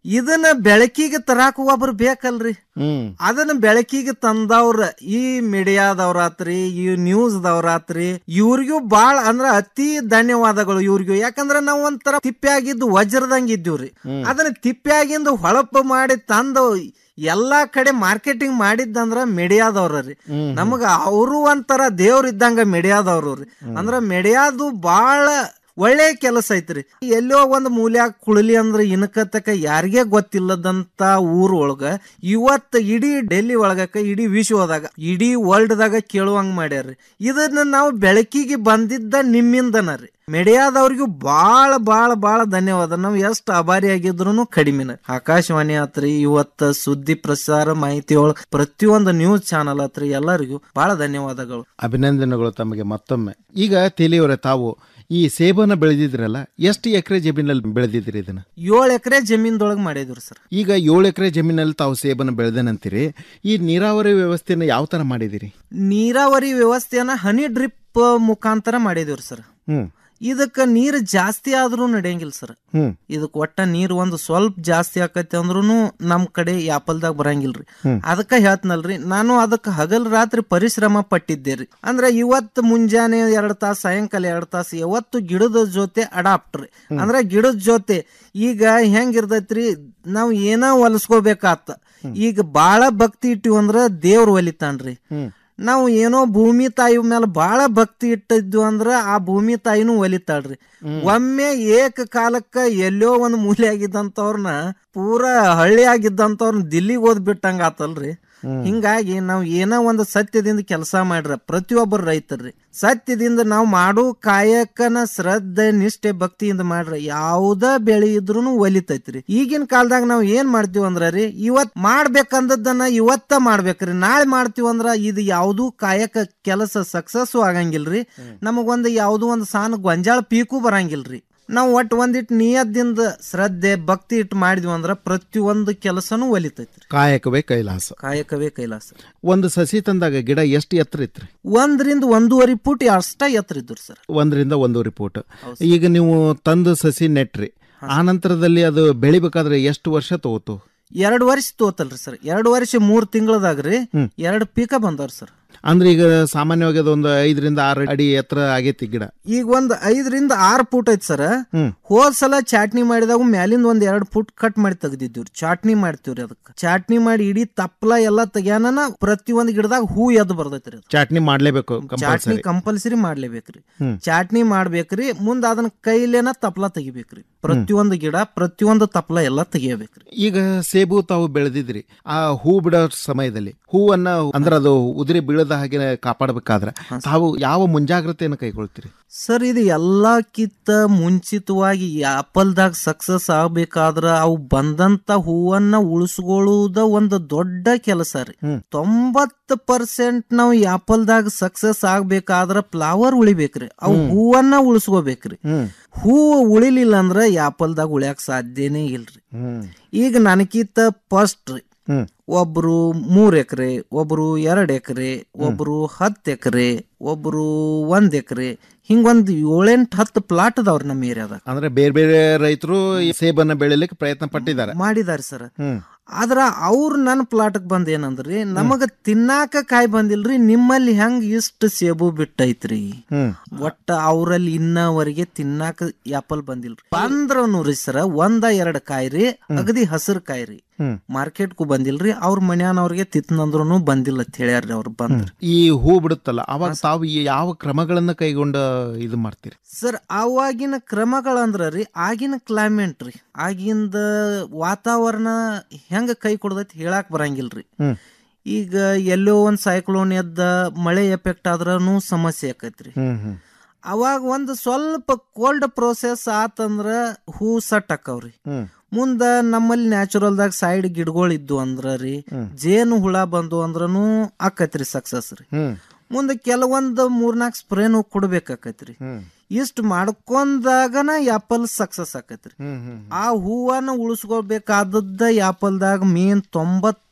ಇದನ್ನ ಬೆಳಕಿಗೆ ತರಾಕ ಒಬ್ರು ಬೇಕಲ್ರಿ ಹ್ಮ್ ಅದನ್ನ ಬೆಳಕಿಗೆ ತಂದವ್ರ ಈ ಮೀಡಿಯಾದವ್ರಾತ್ರಿ ಈ ನ್ಯೂಸ್ದವ್ರಾತ್ರಿ ಇವ್ರಿಗೂ ಬಾಳ ಅಂದ್ರ ಅತಿ ಧನ್ಯವಾದಗಳು ಇವ್ರಿಗೂ ಯಾಕಂದ್ರ ನಾವ್ ಒಂಥರ ತಿಪ್ಪೆ ಆಗಿದ್ದು ವಜ್ರದಂಗ ಇದ್ದೀವ್ರಿ ಅದನ್ನ ತಿಪ್ಪೆ ಆಗಿಂದ ಹೊಳಪು ಮಾಡಿ ತಂದು ಎಲ್ಲಾ ಕಡೆ ಮಾರ್ಕೆಟಿಂಗ್ ಮಾಡಿದ್ದಂದ್ರ ಮೆಡಿಯಾದವ್ರ ರೀ ನಮಗ ಅವರು ಒಂಥರ ದೇವ್ರ ಇದ್ದಂಗ ಮೆಡಿಯಾದವ್ರು ರೀ ಅಂದ್ರ ಮೆಡಿಯಾದು ಬಾಳ ಒಳ್ಳೆ ಕೆಲಸ ಐತ್ರಿ ಎಲ್ಲೋ ಒಂದ್ ಮೂಲ್ಯಾಗ ಕುಳಲಿ ಅಂದ್ರ ಇನ್ಕತಕ ಯಾರಿಗೇ ಗೊತ್ತಿಲ್ಲದಂತ ಊರ್ ಒಳಗ ಇವತ್ತ ಇಡೀ ಡೆಲ್ಲಿ ಒಳಗಕ ಇಡೀ ವಿಶ್ವದಾಗ ಇಡೀ ವರ್ಲ್ಡ್ ದಾಗ ಕೇಳುವಂಗ್ ಮಾಡ್ಯಾರ್ರಿ ಇದನ್ನ ನಾವು ಬೆಳಕಿಗೆ ಬಂದಿದ್ದ ನಿಮ್ಮಿಂದನ ರೀ ಮೆಡಿಯಾದವ್ರಿಗೂ ಬಾಳ ಬಾಳ ಬಾಳ ಧನ್ಯವಾದ ನಾವು ಎಷ್ಟು ಅಭಾರಿ ಆಗಿದ್ರು ಕಡಿಮೆನ ಆಕಾಶವಾಣಿ ಆತ್ರಿ ಇವತ್ತ ಸುದ್ದಿ ಪ್ರಸಾರ ಮಾಹಿತಿ ಒಳಗ ಪ್ರತಿಯೊಂದು ನ್ಯೂಸ್ ಚಾನಲ್ ಆತ್ರಿ ಎಲ್ಲರಿಗೂ ಬಹಳ ಧನ್ಯವಾದಗಳು ಅಭಿನಂದನೆಗಳು ತಮಗೆ ಮತ್ತೊಮ್ಮೆ ಈಗ ತೇಲಿಯವರೇ ತಾವು ಈ ಸೇಬನ್ನ ಬೆಳೆದಿದ್ರಲ್ಲ ಎಷ್ಟು ಎಕರೆ ಜಮೀನಲ್ಲಿ ಬೆಳೆದಿದ್ರಿ ಇದನ್ನ ಏಳು ಎಕರೆ ಜಮೀನ್ದೊಳಗೆ ಮಾಡಿದ್ರು ಸರ್ ಈಗ ಏಳು ಎಕರೆ ಜಮೀನಲ್ಲಿ ತಾವು ಸೇಬನ್ನ ಬೆಳೆದನಂತೀರಿ ಈ ನೀರಾವರಿ ವ್ಯವಸ್ಥೆನ ಯಾವ ತರ ಮಾಡಿದಿರಿ ನೀರಾವರಿ ವ್ಯವಸ್ಥೆಯನ್ನ ಹನಿ ಡ್ರಿಪ್ ಮುಖಾಂತರ ಮಾಡಿದಿವ್ರಿ ಸರ್ ಹ್ಮ್ ಇದಕ್ಕ ನೀರ್ ಜಾಸ್ತಿ ಆದ್ರೂ ನಡೆಯಂಗಿಲ್ಲ ಸರ್ ಹ್ಮ್ ಇದಕ್ ಒಟ್ಟ ನೀರ್ ಒಂದು ಸ್ವಲ್ಪ ಜಾಸ್ತಿ ಆಕತಿ ಅಂದ್ರೂ ನಮ್ ಕಡೆ ಯಾಪಲ್ದಾಗ ಬರಂಗಿಲ್ರಿ ಹ್ಮ್. ಅದಕ್ಕ ಹೇಳ್ತನಲ್ರಿ ನಾನು ಅದಕ್ಕ ಹಗಲ್ ರಾತ್ರಿ ಪರಿಶ್ರಮ ಪಟ್ಟಿದ್ದೆ ರೀ ಅಂದ್ರೆ ಇವತ್ತು ಮುಂಜಾನೆ ಎರಡ್ ತಾಸು ಸಾಯಂಕಾಲ ಎರಡ್ ತಾಸು ಯಾವತ್ತು ಗಿಡದ ಜೊತೆ ಅಡಾಪ್ಟ್ ರೀ ಅಂದ್ರೆ ಗಿಡದ ಜೊತೆ ಈಗ ಹೆಂಗಿರ್ತೈತ್ರಿ ನಾವ್ ಏನ ಹೊಲಸ್ಕೋಬೇಕಾತ ಈಗ ಬಾಳ ಭಕ್ತಿ ಇಟ್ಟಿವ್ ಅಂದ್ರ ದೇವ್ರ ಒಲಿತಾನ್ರಿ ನಾವು ಏನೋ ಭೂಮಿ ತಾಯಿ ಮೇಲೆ ಬಾಳ ಭಕ್ತಿ ಇಟ್ಟಿದ್ವು ಅಂದ್ರ ಆ ಭೂಮಿ ತಾಯಿನೂ ಒಲಿತಾಳ್ರಿ ಒಮ್ಮೆ ಏಕ ಕಾಲಕ್ಕ ಎಲ್ಲೋ ಒಂದ್ ಮೂಲೆ ಆಗಿದ್ದಂತವ್ರನ್ನ ಪೂರಾ ಹಳ್ಳಿ ಆಗಿದ್ದಂತವ್ರನ್ನ ದಿಲ್ಲಿಗೆ ಓದ್ಬಿಟ್ಟಂಗ ಆತಲ್ರಿ ಹಿಂಗಾಗಿ ನಾವ್ ಏನೋ ಒಂದು ಸತ್ಯದಿಂದ ಕೆಲಸ ಮಾಡ್ರ ಪ್ರತಿಯೊಬ್ಬರು ರೈತರ್ರಿ ಸತ್ಯದಿಂದ ನಾವು ಮಾಡೋ ಕಾಯಕನ ಶ್ರದ್ಧೆ ನಿಷ್ಠೆ ಭಕ್ತಿಯಿಂದ ಮಾಡ್ರ ಯಾವ್ದ ಬೆಳೆ ಇದ್ರೂನು ಒಲಿತೈತ್ರಿ ಈಗಿನ ಕಾಲದಾಗ ನಾವ್ ಏನ್ ಮಾಡ್ತೀವಿ ಅಂದ್ರ ರೀ ಇವತ್ ಮಾಡ್ಬೇಕಂದದ್ದನ್ನ ಇವತ್ತ ಮಾಡ್ಬೇಕ್ರಿ ನಾಳೆ ಮಾಡ್ತೀವಿ ಅಂದ್ರ ಇದು ಯಾವ್ದು ಕಾಯಕ ಕೆಲಸ ಸಕ್ಸಸ್ ಆಗಂಗಿಲ್ರಿ ನಮಗೊಂದು ಯಾವ್ದು ಒಂದು ಸಾನ ಗೊಂಜಾಳ ಪೀಕು ಬರಂಗಿಲ್ರಿ ನಾವು ಒಟ್ಟು ಒಂದಿಟ್ಟು ನಿಯದಿಂದ ಶ್ರದ್ಧೆ ಭಕ್ತಿ ಇಟ್ಟು ಮಾಡಿದ್ವಿ ಅಂದ್ರ ಪ್ರತಿಯೊಂದು ಕೆಲಸನೂ ಒಲಿತೈತ್ರಿ ಕಾಯಕವೇ ಕೈಲಾಸ ಕಾಯಕವೇ ಕೈಲಾಸ ಒಂದು ಸಸಿ ತಂದಾಗ ಗಿಡ ಎಷ್ಟು ಎತ್ತರ ಇತ್ರಿ ಒಂದರಿಂದ ಒಂದೂವರೆ ಫುಟ್ ಅಷ್ಟ ಎತ್ತರ ಇದ್ರು ಸರ್ ಒಂದರಿಂದ ಒಂದೂವರೆ ಫೂಟ್ ಈಗ ನೀವು ತಂದು ಸಸಿ ನೆಟ್ರಿ ಆ ನಂತರದಲ್ಲಿ ಅದು ಬೆಳಿಬೇಕಾದ್ರೆ ಎಷ್ಟು ವರ್ಷ ತಗೋತು ಎರಡು ವರ್ಷ ತೋತಲ್ರಿ ಸರ್ ಎರಡು ವರ್ಷ ಮೂರ್ ತಿಂಗಳದಾಗ್ರಿ ಎರಡು ಪೀಕ ಬಂದವ್ರಿ ಸರ್ ಅಂದ್ರೆ ಈಗ ಸಾಮಾನ್ಯವಾಗಿ ಅದೊಂದು ಐದರಿಂದ ಆರು ಅಡಿ ಎತ್ತರ ಆಗೈತಿ ಗಿಡ ಈಗ ಒಂದ್ ಐದರಿಂದ ಆರ್ ಫುಟ್ ಐತಿ ಸರ್ ಹ್ಮ್. ಹೋದ್ ಸಲ ಚಾಟ್ನಿ ಮಾಡಿದಾಗ ಮ್ಯಾಲಿಂದ ಒಂದ್ ಎರಡ್ ಫುಟ್ ಕಟ್ ಮಾಡಿ ತೆಗ್ದಿದ್ದೀವ್ರಿ ಚಾಟ್ನಿ ಮಾಡ್ತೀವ್ರಿ ಅದಕ್ಕೆ ಚಾಟ್ನಿ ಮಾಡಿ ಇಡೀ ತಪ್ಪಲ ಎಲ್ಲಾ ತೆಗ್ಯಾನ ಪ್ರತಿ ಒಂದ್ ಗಿಡದಾಗ ಹೂ ಎದ್ದು ಬರ್ತೈತ್ರಿ ಅದು ಚಾಟ್ನಿ ಮಾಡ್ಲೇಬೇಕು ಚಾಟ್ನಿ ಕಂಪಲ್ಸರಿ ಕಂಪಲ್ಸರಿ ಮಾಡ್ಲೇಬೇಕ್ರಿ ಹ್ಮ್. ಚಾಟ್ನಿ ಮಾಡ್ಬೇಕ್ರಿ ಮುಂದ ಅದನ್ನ ಕೈಲೇನ ತಪ್ಪಲ ತೆಗಿಬೇಕ್ರಿ ಪ್ರತಿಯೊಂದು ಗಿಡ ಪ್ರತಿಯೊಂದು ತಪ್ಪಲ ಎಲ್ಲಾ ತೆಗಿಯಬೇಕ್ರಿ ಈಗ ಸೇಬು ತಾವು ಬೆಳೆದಿದ್ರಿ ಆ ಹೂ ಬಿಡೋ ಸಮಯದಲ್ಲಿ ಹೂವನ್ನ ಅಂದ್ರೆ ಅದು ಉದುರಿ ಬೀಳದ ಹಾಗೆ ಕಾಪಾಡಬೇಕಾದ್ರೆ ತಾವು ಯಾವ ಮುಂಜಾಗ್ರತೆಯನ್ನು ಕೈಗೊಳ್ತೀರಿ ಸರ್ ಇದು ಎಲ್ಲಕ್ಕಿಂತ ಮುಂಚಿತವಾಗಿ ಆಪಲ್ದಾಗ ಸಕ್ಸಸ್ ಆಗ್ಬೇಕಾದ್ರ ಅವು ಬಂದಂತ ಹೂವನ್ನ ಉಳಿಸ್ಕೊಳ್ಳುವುದ ಒಂದು ದೊಡ್ಡ ಕೆಲಸ ರೀ ತೊಂಬತ್ತು ಪರ್ಸೆಂಟ್ ನಾವು ಆಪಲ್ದಾಗ ಸಕ್ಸಸ್ ಆಗ್ಬೇಕಾದ್ರ ಫ್ಲವರ್ ಉಳಿಬೇಕ್ರಿ ಅವು ಹೂವನ್ನ ಉಳಿಸ್ಕೋಬೇಕ್ರಿ ಹೂ ಉಳಿಲಿಲ್ಲ ಅಂದ್ರ ಆಪಲ್ದಾಗ ಉಳಿಯಾಕ ಸಾಧ್ಯನೇ ಇಲ್ರಿ ಈಗ ನನಕಿಂತ ಫಸ್ಟ್ ರೀ ಒಬ್ರು ಮೂರ್ ಎಕರೆ ಒಬ್ರು ಎರಡ್ ಎಕರೆ ಒಬ್ರು ಹತ್ತು ಎಕರೆ ಒಬ್ರು ಒಂದ್ ಎಕರೆ ಹಿಂಗೊಂದ್ ಏಳೆಂಟ್ ಹತ್ತು ಪ್ಲಾಟ್ ಅದಾವ್ರಿ ನಮ್ಮ ಏರಿಯಾದಾಗ ಅಂದ್ರೆ ಬೇರೆ ಬೇರೆ ರೈತರು ಈ ಸೇಬನ್ನ ಬೆಳಿಲಿಕ್ಕೆ ಪ್ರಯತ್ನ ಪಟ್ಟಿದ್ದಾರೆ ಮಾಡಿದಾರೆ ಸರ್ ಹ್ಮ್ ಆದ್ರ ಅವ್ರು ನನ್ನ ಪ್ಲಾಟ್ಕ್ ಬಂದ್ ಏನಂದ್ರಿ ನಮಗ ತಿನ್ನಾಕ ಕಾಯಿ ಬಂದಿಲ್ರಿ ನಿಮ್ಮಲ್ಲಿ ಹೆಂಗ್ ಇಷ್ಟ ಸೇಬು ಬಿಟ್ಟೈತ್ರಿ ಹ್ಮ್ ಒಟ್ಟ ಅವ್ರಲ್ಲಿ ಇನ್ನವರೆಗೆ ತಿನ್ನಾಕ ಆಪಲ್ ಬಂದಿಲ್ರಿ ಬಂದ್ರನು ರೀ ಸರ ಒಂದ ಎರಡ್ ಕಾಯಿ ರೀ ಅಗದಿ ಹಸಿರು ಕಾಯಿ ರೀ ಹ್ಮ್. ಮಾರ್ಕೆಟ್ಗೂ ಬಂದಿಲ್ರಿ ಅವ್ರ ಮನ್ಯಾನವ್ರಿಗೆ ತಿತ್ನಂದ್ರೂ ಬಂದಿಲ್ಲ ಅಂತ ಹೇಳ್ಯಾರ್ರಿ ಅವ್ರು ಬಂದ್ರಿ ಈ ಹೂ ಬಿಡುತ್ತಲ್ಲ ಅವಾಗ ತಾವು ಈ ಯಾವ ಕ್ರಮಗಳನ್ನ ಕೈಗೊಂಡು ಇದು ಮಾಡ್ತೀರಿ ಸರ್ ಅವಾಗಿನ ಕ್ರಮಗಳಂದ್ರ ರೀ ಆಗಿನ ಕ್ಲೈಮೇಟ್ ರೀ ಆಗಿಂದ ವಾತಾವರಣ ಹೆಂಗ ಕೈ ಕೊಡದೈತಿ ಹೇಳಾಕ್ ಬರಂಗಿಲ್ರಿ ಹ್ಮ್. ಈಗ ಎಲ್ಲೋ ಒಂದ್ ಸೈಕ್ಲೋನ್ ಎದ್ದ ಮಳೆ ಎಫೆಕ್ಟ್ ಆದ್ರೂ ಸಮಸ್ಯೆ ಆಕೈತ್ರಿ ಹ್ಮ್ ಹ್ಮ್ ಅವಾಗ ಒಂದು ಸ್ವಲ್ಪ ಕೋಲ್ಡ್ ಪ್ರೋಸೆಸ್ ಆತಂದ್ರ ಹೂ ಸಟ್ ಆಕವ್ರಿ ಹ್ಮ್ ಮುಂದ ನಮ್ಮಲ್ಲಿ ನ್ಯಾಚುರಲ್ದಾಗ ಸೈಡ್ ಗಿಡಗಳು ಇದ್ದು ಅಂದ್ರ ರೀ ಜೇನು ಹುಳ ಬಂದು ಅಂದ್ರನು ಆಕೈತ್ರಿ ಸಕ್ಸಸ್ ರೀ ಹ್ಮ್ ಮುಂದೆ ಕೆಲವೊಂದು ಮೂರ್ನಾಲ್ಕು ಸ್ಪ್ರೇನು ಕೊಡ್ಬೇಕಾಕೈತ್ರಿ ಹ್ಮ್ ಇಷ್ಟು ಮಾಡ್ಕೊಂಡಾಗನ ಆಪಲ್ ಸಕ್ಸಸ್ ಆಕೈತ್ರಿ ಹ್ಮ್ ಹ್ಮ್ ಆ ಹೂವನ್ನ ಉಳಿಸ್ಕೋಬೇಕಾದದ್ದ ಆಪಲ್ದಾಗ ಮೇನ್ ತೊಂಬತ್ತ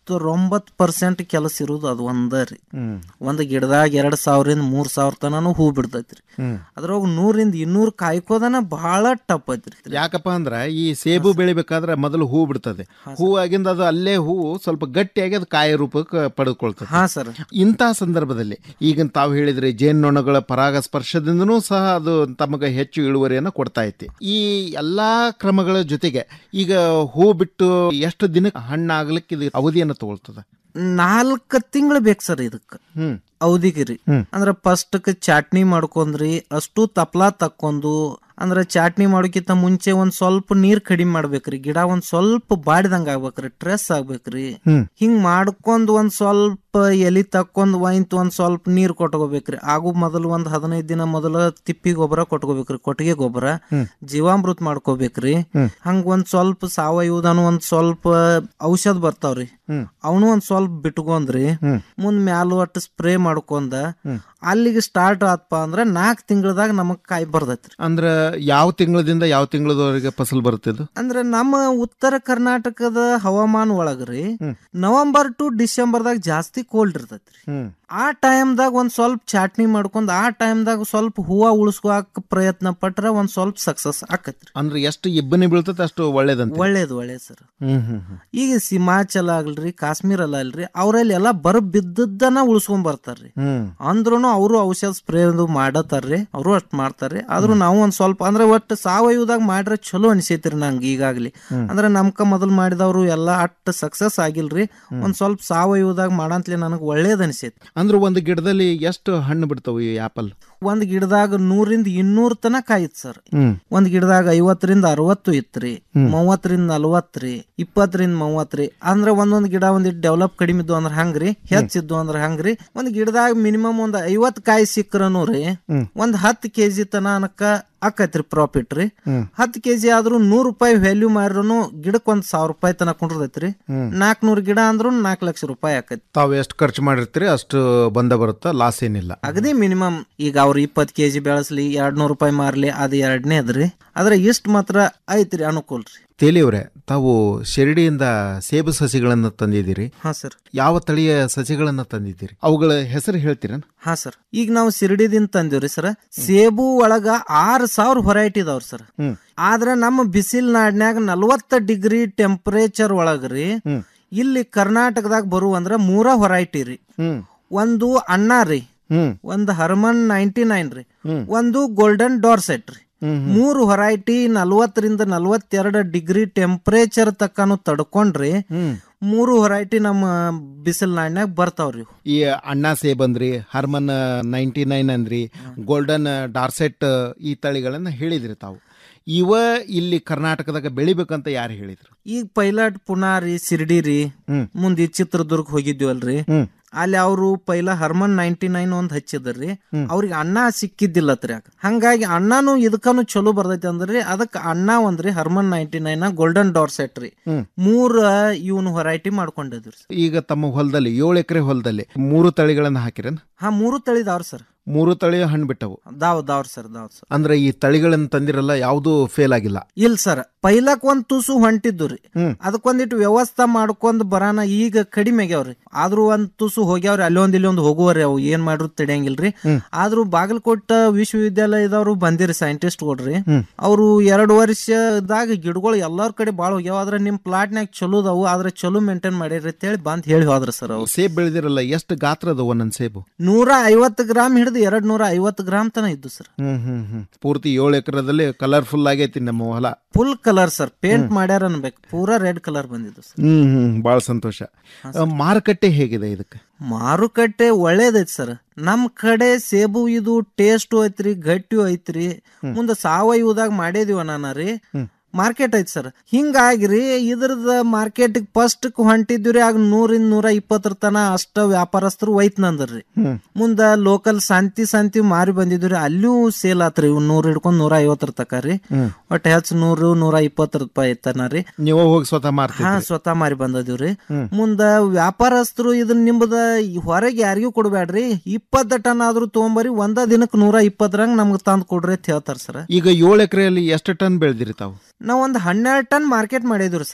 ತೊಂಬತ್ತೊಂಬತ್ತು ಪರ್ಸೆಂಟ್ ಕೆಲಸ ಇರೋದು ಅದು ಒಂದ ರೀ ಒಂದು ಗಿಡದಾಗ ಎರಡ್ ಸಾವಿರದಿಂದ ಮೂರ್ ಸಾವಿರ ತನನು ಹೂ ಬಿಡ್ತೈತ್ರಿ ಅದ್ರೊಳಗ ನೂರಿಂದ ಇನ್ನೂರ್ ಕಾಯ್ಕೋದನ ಬಹಳ ಟಪ್ ಐತ್ರಿ ಯಾಕಪ್ಪ ಅಂದ್ರ ಈ ಸೇಬು ಬೆಳಿಬೇಕಾದ್ರೆ ಮೊದಲು ಹೂ ಬಿಡ್ತದೆ ಹೂ ಆಗಿಂದ ಅದು ಅಲ್ಲೇ ಹೂವು ಸ್ವಲ್ಪ ಗಟ್ಟಿಯಾಗಿ ಅದು ಕಾಯಿ ರೂಪಕ್ಕೆ ಪಡೆದುಕೊಳ್ತದೆ ಹಾ ಸರ್ ಇಂತಹ ಸಂದರ್ಭದಲ್ಲಿ ಈಗ ತಾವು ಹೇಳಿದ್ರಿ ಜೇನ್ನೊಣಗಳ ಪರಾಗ ಸ್ಪರ್ಶದಿಂದನೂ ಸಹ ಅದು ತಮಗೆ ಹೆಚ್ಚು ಇಳುವರಿಯನ್ನು ಕೊಡ್ತಾ ಐತಿ ಈ ಎಲ್ಲಾ ಕ್ರಮಗಳ ಜೊತೆಗೆ ಈಗ ಹೂ ಬಿಟ್ಟು ಎಷ್ಟು ದಿನಕ್ಕೆ ಹಣ್ಣಾಗ್ಲಿಕ್ಕೆ ಇದು ಅವಧಿಯನ್ನು ತಗೊಳ್ತದ ನಾಲ್ಕು ತಿಂಗಳು ಬೇಕು ಸರ್ ಇದಕ್ಕ ಹ್ಮ್ ಅವಧಿಗೆ ರೀ ಅಂದ್ರ ಫಸ್ಟ್ ಚಾಟ್ನಿ ಮಾಡ್ಕೊಂಡ್ರಿ ಅಷ್ಟು ತಪ್ಲಾ ತಕ್ಕೊಂಡು ಅಂದ್ರ ಚಾಟ್ನಿ ಮಾಡೋಕ್ಕಿಂತ ಮುಂಚೆ ಒಂದ್ ಸ್ವಲ್ಪ ನೀರ್ ಕಡಿಮೆ ಮಾಡ್ಬೇಕ್ರಿ ಗಿಡ ಒಂದ್ ಸ್ವಲ್ಪ ಬಾಡಿದಂಗ ಆಗ್ಬೇಕ್ರಿ ಟ್ರೆಸ್ ಆಗ್ಬೇಕ್ರಿ ಹ್ಮ್. ಹಿಂಗ್ ಮಾಡ್ಕೊಂಡ್ ಒಂದ್ ಸ್ವಲ್ಪ ಎಲಿ ತಕ್ಕೊಂಡ್ ಒಯ್ತ್ ಒಂದ್ ಸ್ವಲ್ಪ ನೀರ್ ಕೊಟ್ಕೋಬೇಕ್ರಿ ಆಗು ಮೊದಲು ಒಂದ್ ಹದಿನೈದು ದಿನ ಮೊದಲ ತಿಪ್ಪಿ ಗೊಬ್ಬರ ಕೊಟ್ಕೋಬೇಕ್ರಿ ಕೊಟ್ಟಿಗೆ ಗೊಬ್ಬರ ಜೀವಾಮೃತ ಮಾಡ್ಕೋಬೇಕ್ರಿ ಹಂಗ ಒಂದ್ ಸ್ವಲ್ಪ ಸಾವಯವದನು ಒಂದ್ ಸ್ವಲ್ಪ ಔಷಧ ಬರ್ತಾವ್ರಿ ಅವನು ಒಂದ್ ಸ್ವಲ್ಪ ಬಿಟ್ಕೊಂಡ್ರಿ ಮುಂದ್ ಮ್ಯಾಲ ಒಟ್ಟು ಸ್ಪ್ರೇ ಮಾಡ್ಕೊಂಡ ಅಲ್ಲಿಗೆ ಸ್ಟಾರ್ಟ್ ಆತ್ಪ ಅಂದ್ರ ನಾಲ್ಕ್ ತಿಂಗಳದಾಗ ನಮಗ್ ಕಾಯಿ ಬರ್ತೈತ್ರಿ ಅಂದ್ರ ಯಾವ ತಿಂಗಳದಿಂದ ಯಾವ ತಿಂಗಳದವರೆಗೆ ಫಸಲ್ ಬರುತ್ತೆ ಇದು ಅಂದ್ರೆ ನಮ್ಮ ಉತ್ತರ ಕರ್ನಾಟಕದ ಹವಾಮಾನ ಒಳಗ್ರಿ ನವೆಂಬರ್ ಟು ಡಿಸೆಂಬರ್ದಾಗ ಜಾಸ್ತಿ ಕೋಲ್ಡ್ ಇರ್ತೈತ್ರಿ ಹ್ಮ್ ಆ ಟೈಮ್ದಾಗ ಒಂದ್ ಸ್ವಲ್ಪ ಚಾಟ್ನಿ ಮಾಡ್ಕೊಂಡ್ ಆ ಟೈಮ್ದಾಗ ಸ್ವಲ್ಪ ಹೂವ ಉಳಿಸ್ಕೋಕ್ ಪ್ರಯತ್ನ ಪಟ್ರ ಒಂದ್ ಸ್ವಲ್ಪ ಸಕ್ಸಸ್ ಆಕತ್ರಿ ಅಂದ್ರೆ ಎಷ್ಟು ಇಬ್ಬನಿ ಬೀಳ್ತದೆ ಅಷ್ಟು ಒಳ್ಳೇದಂತ ಒಳ್ಳೇದು ಒಳ್ಳೇದು ಸರ್ ಹ್ಮ್ ಹ್ಮ್ ಹ್ಮ್ ಈಗ ಹಿಮಾಚಲ ಆಗ್ಲ್ರಿ ಕಾಶ್ಮೀರ ಅಲ್ಲ ಅಲ್ರಿ ಅವ್ರಲ್ಲಿ ಎಲ್ಲಾ ಬರ ಬಿದ್ದದ್ದನ್ನ ಉಳಿಸ್ಕೊಂಡ್ ಬರ್ತಾರ್ರಿ ಹ್ಮ್ ಅಂದ್ರೂ ಅವರು ಔಷಧ ಸ್ಪ್ರೇ ಅದು ಮಾಡತಾರ್ರಿ ಅವರು ಅಷ್ಟ್ ಮಾಡ್ತಾರ್ರಿ ಆದ್ರೂ ನಾವು ಒಂದ್ ಸ್ವಲ್ಪ ಅಂದ್ರೆ ಒಟ್ಟು ಸಾವಯವದಾಗ ಮಾಡ್ರೆ ಚಲೋ ಅನಿಸೈತ್ರಿ ನಂಗೆ ಈಗಾಗ್ಲಿ ಅಂದ್ರೆ ನಮ್ಕ ಮೊದಲ್ ಮಾಡಿದವ್ರು ಎಲ್ಲಾ ಅಟ್ ಸಕ್ಸಸ್ ಆಗಿಲ್ರಿ ಒಂದ್ ಸ್ವಲ್ಪ ಸಾವಯವದಾಗ ಮಾಡಂತ್ಲೆ ನನಗ್ ಒಳ್ಳೇದ್ ಅನಿಸೈತಿ ಅಂದ್ರೆ ಒಂದು ಗಿಡದಲ್ಲಿ ಎಷ್ಟು ಹಣ್ಣು ಬಿಡ್ತಾವೆ ಈ ಆಪಲ್ ಒಂದ್ ಗಿಡದಾಗ ನೂರಿಂದ ಇನ್ನೂರ್ ತನಕ ಕಾಯಿತ್ ಸರ್ ಹ್ಮ್ ಒಂದ್ ಗಿಡದಾಗ ಐವತ್ತರಿಂದ ಅರವತ್ತು ಇತ್ರಿ ಮೂವತ್ತರಿಂದ ನಲವತ್ತ್ರಿ ಇಪ್ಪತ್ತರಿಂದ ಮೂವತ್ತ್ರಿ ಅಂದ್ರೆ ಒಂದೊಂದ್ ಗಿಡ ಒಂದಿಟ್ಟು ಡೆವಲಪ್ ಕಡಿಮೆ ಇದ್ದು ಅಂದ್ರ ಹಂಗ್ರಿ ಹೆಚ್ಚಿದ್ದು ಅಂದ್ರ ಹಂಗ್ರಿ ಒಂದ್ ಗಿಡದಾಗ ಮಿನಿಮಮ್ ಒಂದ್ ಐವತ್ ಕಾಯಿ ಸಿಕ್ರನು ರೀ ಒಂದ್ ಹತ್ತು ಕೆಜಿ ತನ ಅನಕ ಆಕೈತ್ರಿ ಪ್ರಾಫಿಟ್ ರೀ ಹತ್ತು ಕೆಜಿ ಆದ್ರೂ ನೂರ್ ರೂಪಾಯಿ ವ್ಯಾಲ್ಯೂ ಮಾರಿದ್ರು ಗಿಡಕ್ ಒಂದ್ ಸಾವಿರ ರೂಪಾಯಿ ತನ ಕುಂಡಿರ್ತೈತ್ರಿ ನಾಲ್ಕನೂರ್ ಗಿಡ ಅಂದ್ರೂ ನಾಲ್ಕು ಲಕ್ಷ ರೂಪಾಯಿ ಆಕೈತಿ ತಾವು ಎಷ್ಟು ಖರ್ಚು ಮಾಡಿರ್ತೀರಿ ಅಷ್ಟು ಬಂದ ಬರುತ್ತಾ ಲಾಸ್ ಏನಿಲ್ಲ ಅಗದಿ ಮಿನಿಮಮ್ ಈಗ ಅವ್ರು ಇಪ್ಪತ್ ಕೆಜಿ ಬೆಳೆಸ್ಲಿ ಎರಡ್ ನೂರ್ ರೂಪಾಯಿ ಮಾರ್ಲಿ ಅದು ಎರಡನೇ ಅದ್ರಿ ಆದ್ರೆ ಇಷ್ಟ್ ಮಾತ್ರ ಐತ್ರಿ ಅನುಕೂಲ ರೀ ತೇಲಿಯವ್ರೆ ತಾವು ಶಿರಡಿಯಿಂದ ಸೇಬು ಸಸಿಗಳನ್ನು ತಂದಿದ್ದೀರಿ ಹಾ ಸರ್ ಯಾವ ತಳಿಯ ಸಸಿಗಳನ್ನ ತಂದಿದ್ದೀರಿ ಅವುಗಳ ಹೆಸರು ಹೇಳ್ತೀರಾ ಹಾ ಸರ್ ಈಗ ನಾವು ಸಿರಡಿದಿಂದ ತಂದಿವ್ರಿ ಸರ್ ಸೇಬು ಒಳಗ ಆರ್ ಸಾವಿರ ಹೊರೈಟಿ ಇದಾವ್ರಿ ಸರ್ ಆದ್ರೆ ನಮ್ಮ ಬಿಸಿಲ್ ನಾಡ್ನ್ಯಾಗ ನಲ್ವತ್ತ ಡಿಗ್ರಿ ಟೆಂಪರೇಚರ್ ಒಳಗ್ರಿ ಇಲ್ಲಿ ಕರ್ನಾಟಕದಾಗ ಬರುವಂದ್ರ ಮೂರ ಹೊರೈಟಿ ರೀ ಒಂದು ಅಣ್ಣ ರೀ ಒಂದು ಹರ್ಮನ್ ನೈಂಟಿ ನೈನ್ ರೀ ಒಂದು ಗೋಲ್ಡನ್ ಡಾರ್ಸೆಟ್ ರೀ ಮೂರು ಹೊರೈಟಿ ನಲ್ವತ್ತರಿಂದ ನಲ್ವತ್ತೆರಡು ಡಿಗ್ರಿ ಟೆಂಪರೇಚರ್ ತಕ್ಕನು ತಡ್ಕೊಂಡ್ರಿ ಮೂರು ಹೊರೈಟಿ ನಮ್ಮ ಬಿಸಿಲ್ ನಾಡ್ನ್ಯಾಗ ಬರ್ತಾವ್ರಿ ಇವು. ಈ ಅಣ್ಣಾ ಸೇಬ್ ಅಂದ್ರಿ ಹರ್ಮನ್ ನೈಂಟಿ ನೈನ್ ಅಂದ್ರಿ ಗೋಲ್ಡನ್ ಡಾರ್ಸೆಟ್ ಈ ತಳಿಗಳನ್ನ ಹೇಳಿದ್ರಿ ತಾವು ಇವ ಇಲ್ಲಿ ಕರ್ನಾಟಕದಾಗ ಬೆಳಿಬೇಕಂತ ಯಾರು ಹೇಳಿದ್ರು ಈಗ ಪೈಲಾಟ್ ಪುನಾರಿ ಸಿರ್ಡಿ ರೀ ಮುಂದೆ ಚಿತ್ರದುರ್ಗ ಹೋಗಿದ್ವಲ್ರಿ ಅಲ್ಲಿ ಅವರು ಪೈಲ ಹರ್ಮನ್ ನೈಂಟಿ ನೈನ್ ಒಂದ್ ಹಚ್ಚಿದ್ರಿ ಅವ್ರಿಗೆ ಅಣ್ಣ ಸಿಕ್ಕಿದ್ದಿಲ್ಲತ್ರಿ ಆಗ ಹಂಗಾಗಿ ಅಣ್ಣನು ಇದಕ್ಕನು ಚಲೋ ಬರ್ತೈತಿ ಅಂದ್ರಿ ಅದಕ್ಕೆ ಅಣ್ಣ ಒಂದ್ರಿ Harman ninety nine golden Dorset ರೀ ಮೂರ್ ಇವನು ಹೊರೈಟಿ ಮಾಡ್ಕೊಂಡಿದ್ರಿ ಈಗ ತಮ್ಮ ಹೊಲದಲ್ಲಿ ಏಳು ಎಕರೆ ಹೊಲದಲ್ಲಿ ಮೂರು ತಳಿಗಳನ್ನ ಹಾಕಿರನ್ ಹಾ ಮೂರು ತಳಿದಾವ್ರ ಸರ್ ಮೂರು ತಳಿ ಹಣ್ಣು ಬಿಟ್ಟವು ದಾವ್ ದಾವ್ರ ಸರ್ ದಾವ್ ಸರ್ ಅಂದ್ರೆ ಈ ತಳಿಗಳನ್ನ ತಂದಿರಲ್ಲ ಯಾವುದು ಫೇಲ್ ಆಗಿಲ್ಲ ಇಲ್ ಸರ್ ಪೈಲಕ್ ಒಂದ್ ತುಸು ಹೊಂಟಿದ್ದು ರೀ ಅದಕ್ಕೊಂದಿಟ್ಟು ವ್ಯವಸ್ಥೆ ಮಾಡ್ಕೊಂಡ್ ಬರಾನ ಈಗ ಕಡಿಮೆ ಆಗ್ಯಾವ್ರಿ ಆದ್ರೂ ಒಂದ್ ತುಸು ಹೋಗ್ಯಾವ್ರಿ ಅಲ್ಲಿ ಒಂದ್ ಇಲ್ಲಿ ಒಂದ್ ಹೋಗುವರಿ ಅವು ಏನ್ ಮಾಡ್ರು ತಿಳಿಯಂಗಿಲ್ರಿ ಆದ್ರೂ ಬಾಗಲಕೋಟ ವಿಶ್ವವಿದ್ಯಾಲಯದವ್ರು ಬಂದಿರಿ ಸೈಂಟಿಸ್ಟ್ ಕೊಡ್ರಿ ಅವ್ರು ಎರಡು ವರ್ಷದಾಗ ಗಿಡಗಳು ಎಲ್ಲಾರ ಕಡೆ ಬಾಳ ಹೋಗ್ಯಾವ ಆದ್ರೆ ನಿಮ್ ಪ್ಲಾಟ್ನ್ಯಾಗ ಚಲೋ ಅದಾವು ಆದ್ರೆ ಚಲೋ ಮೇಂಟೈನ್ ಮಾಡಿರಿ ಅಂತ ಹೇಳಿ ಬಂದ್ ಹೇಳಿ ಹೋದ್ರ ಸರ್ ಅವ್ರು ಸೇಬ್ ಬೆಳೆದಿರಲ್ಲ ಎಷ್ಟು ಗಾತ್ರ ಅದ ಒಂದೊಂದ್ ಸೇಬು ನೂರ ಐವತ್ತು ಗ್ರಾಮ್ ಹಿಡಿದು ಎರಡ್ ನೂರ ಐವತ್ತು ಗ್ರಾಮ್ ತನ ಇದ್ದು ಸರ್ ಹ್ಮ್ ಹ್ಮ್ ಹ್ಮ್ ಪೂರ್ತಿ ಏಳು ಎಕರೆದಲ್ಲಿ ಕಲರ್ಫುಲ್ ಆಗೈತಿ ನಮ್ಮ ಹೊಲ ಫುಲ್ ಕಲರ್ ಸರ್ ಪೇಂಟ್ ಮಾಡ್ಯಾರ ಅನ್ಬೇಕು ಪೂರಾ ರೆಡ್ ಕಲರ್ ಬಂದಿದ್ದು ಸರ್ ಹ್ಮ್ ಹ್ಮ್ ಬಹಳ ಸಂತೋಷ ಆ, ಮಾರುಕಟ್ಟೆ ಹೇಗಿದೆ ಇದಕ್ಕೆ ಮಾರುಕಟ್ಟೆ ಒಳ್ಳೇದೈತಿ ಸರ್ ನಮ್ ಕಡೆ ಸೇಬು ಇದು ಟೇಸ್ಟು ಐತ್ರಿ ಗಟ್ಟಿಯು ಐತ್ರಿ ಮುಂದ ಸಾವಯವದಾಗ ಮಾಡೇದಿವ ನಾನ ರೀ ಮಾರ್ಕೆಟ್ ಐತಿ ಸರ್ ಹಿಂಗಾಗಿರಿ ಇದ್ರದ ಮಾರ್ಕೆಟ್ ಫಸ್ಟ್ ಹೊಂಟಿದ್ವಿ ಆಗ ನೂರಿಂದ ನೂರ ಇಪ್ಪತ್ತರ ತನ ಅಷ್ಟ ವ್ಯಾಪಾರಸ್ಥರು ಒಯ್ತ್ ನಂದ್ರಿ ಮುಂದ ಲೋಕಲ್ ಸಂತಿ ಸಂತಿ ಮಾರಿ ಬಂದಿದ್ವಿ ಅಲ್ಲಿಯೂ ಸೇಲ್ ಆತ್ರಿ ಇವ್ ನೂರ್ ಹಿಡ್ಕೊಂಡ್ ನೂರ ಐವತ್ತರ ತಕ ರೀ ಒಟ್ಟ ಹೆಚ್ಚು ನೂರು ನೂರ ಇಪ್ಪತ್ತರ ರೂಪಾಯಿ ತನ ರೀ ನೀವು ಹೋಗಿ ಸ್ವತಃ ಹಾ ಮಾರ್ತೀರಿ ಸ್ವತಃ ಮಾರಿ ಬಂದದಿವ್ರಿ ಮುಂದ ವ್ಯಾಪಾರಸ್ಥರು ಇದನ್ನ ನಿಮ್ದ ಹೊರಗೆ ಯಾರಿಗೂ ಕೊಡ್ಬೇಡ್ರಿ ಇಪ್ಪತ್ತ ಟನ್ ಆದ್ರೂ ತಗೊಂಬರಿ ಒಂದ ದಿನಕ್ಕೆ ನೂರ ಇಪ್ಪತ್ತರಂಗ್ ನಮ್ಗೆ ತಂದ್ ಕೊಡ್ರಿ ಅಂತ ಹೇಳ್ತಾರ ಸರ್ ಈಗ ಏಳು ಎಕರೆಯಲ್ಲಿ ಎಷ್ಟು ಟನ್ ಬೆಳೆದಿರಿ ತಾವು ನಾವ್ ಒಂದ್ ಹನ್ನೆರಡು ಟನ್ ಮಾರ್ಕೆಟ್ ಮಾಡಿದ್ವಿ ಸರ್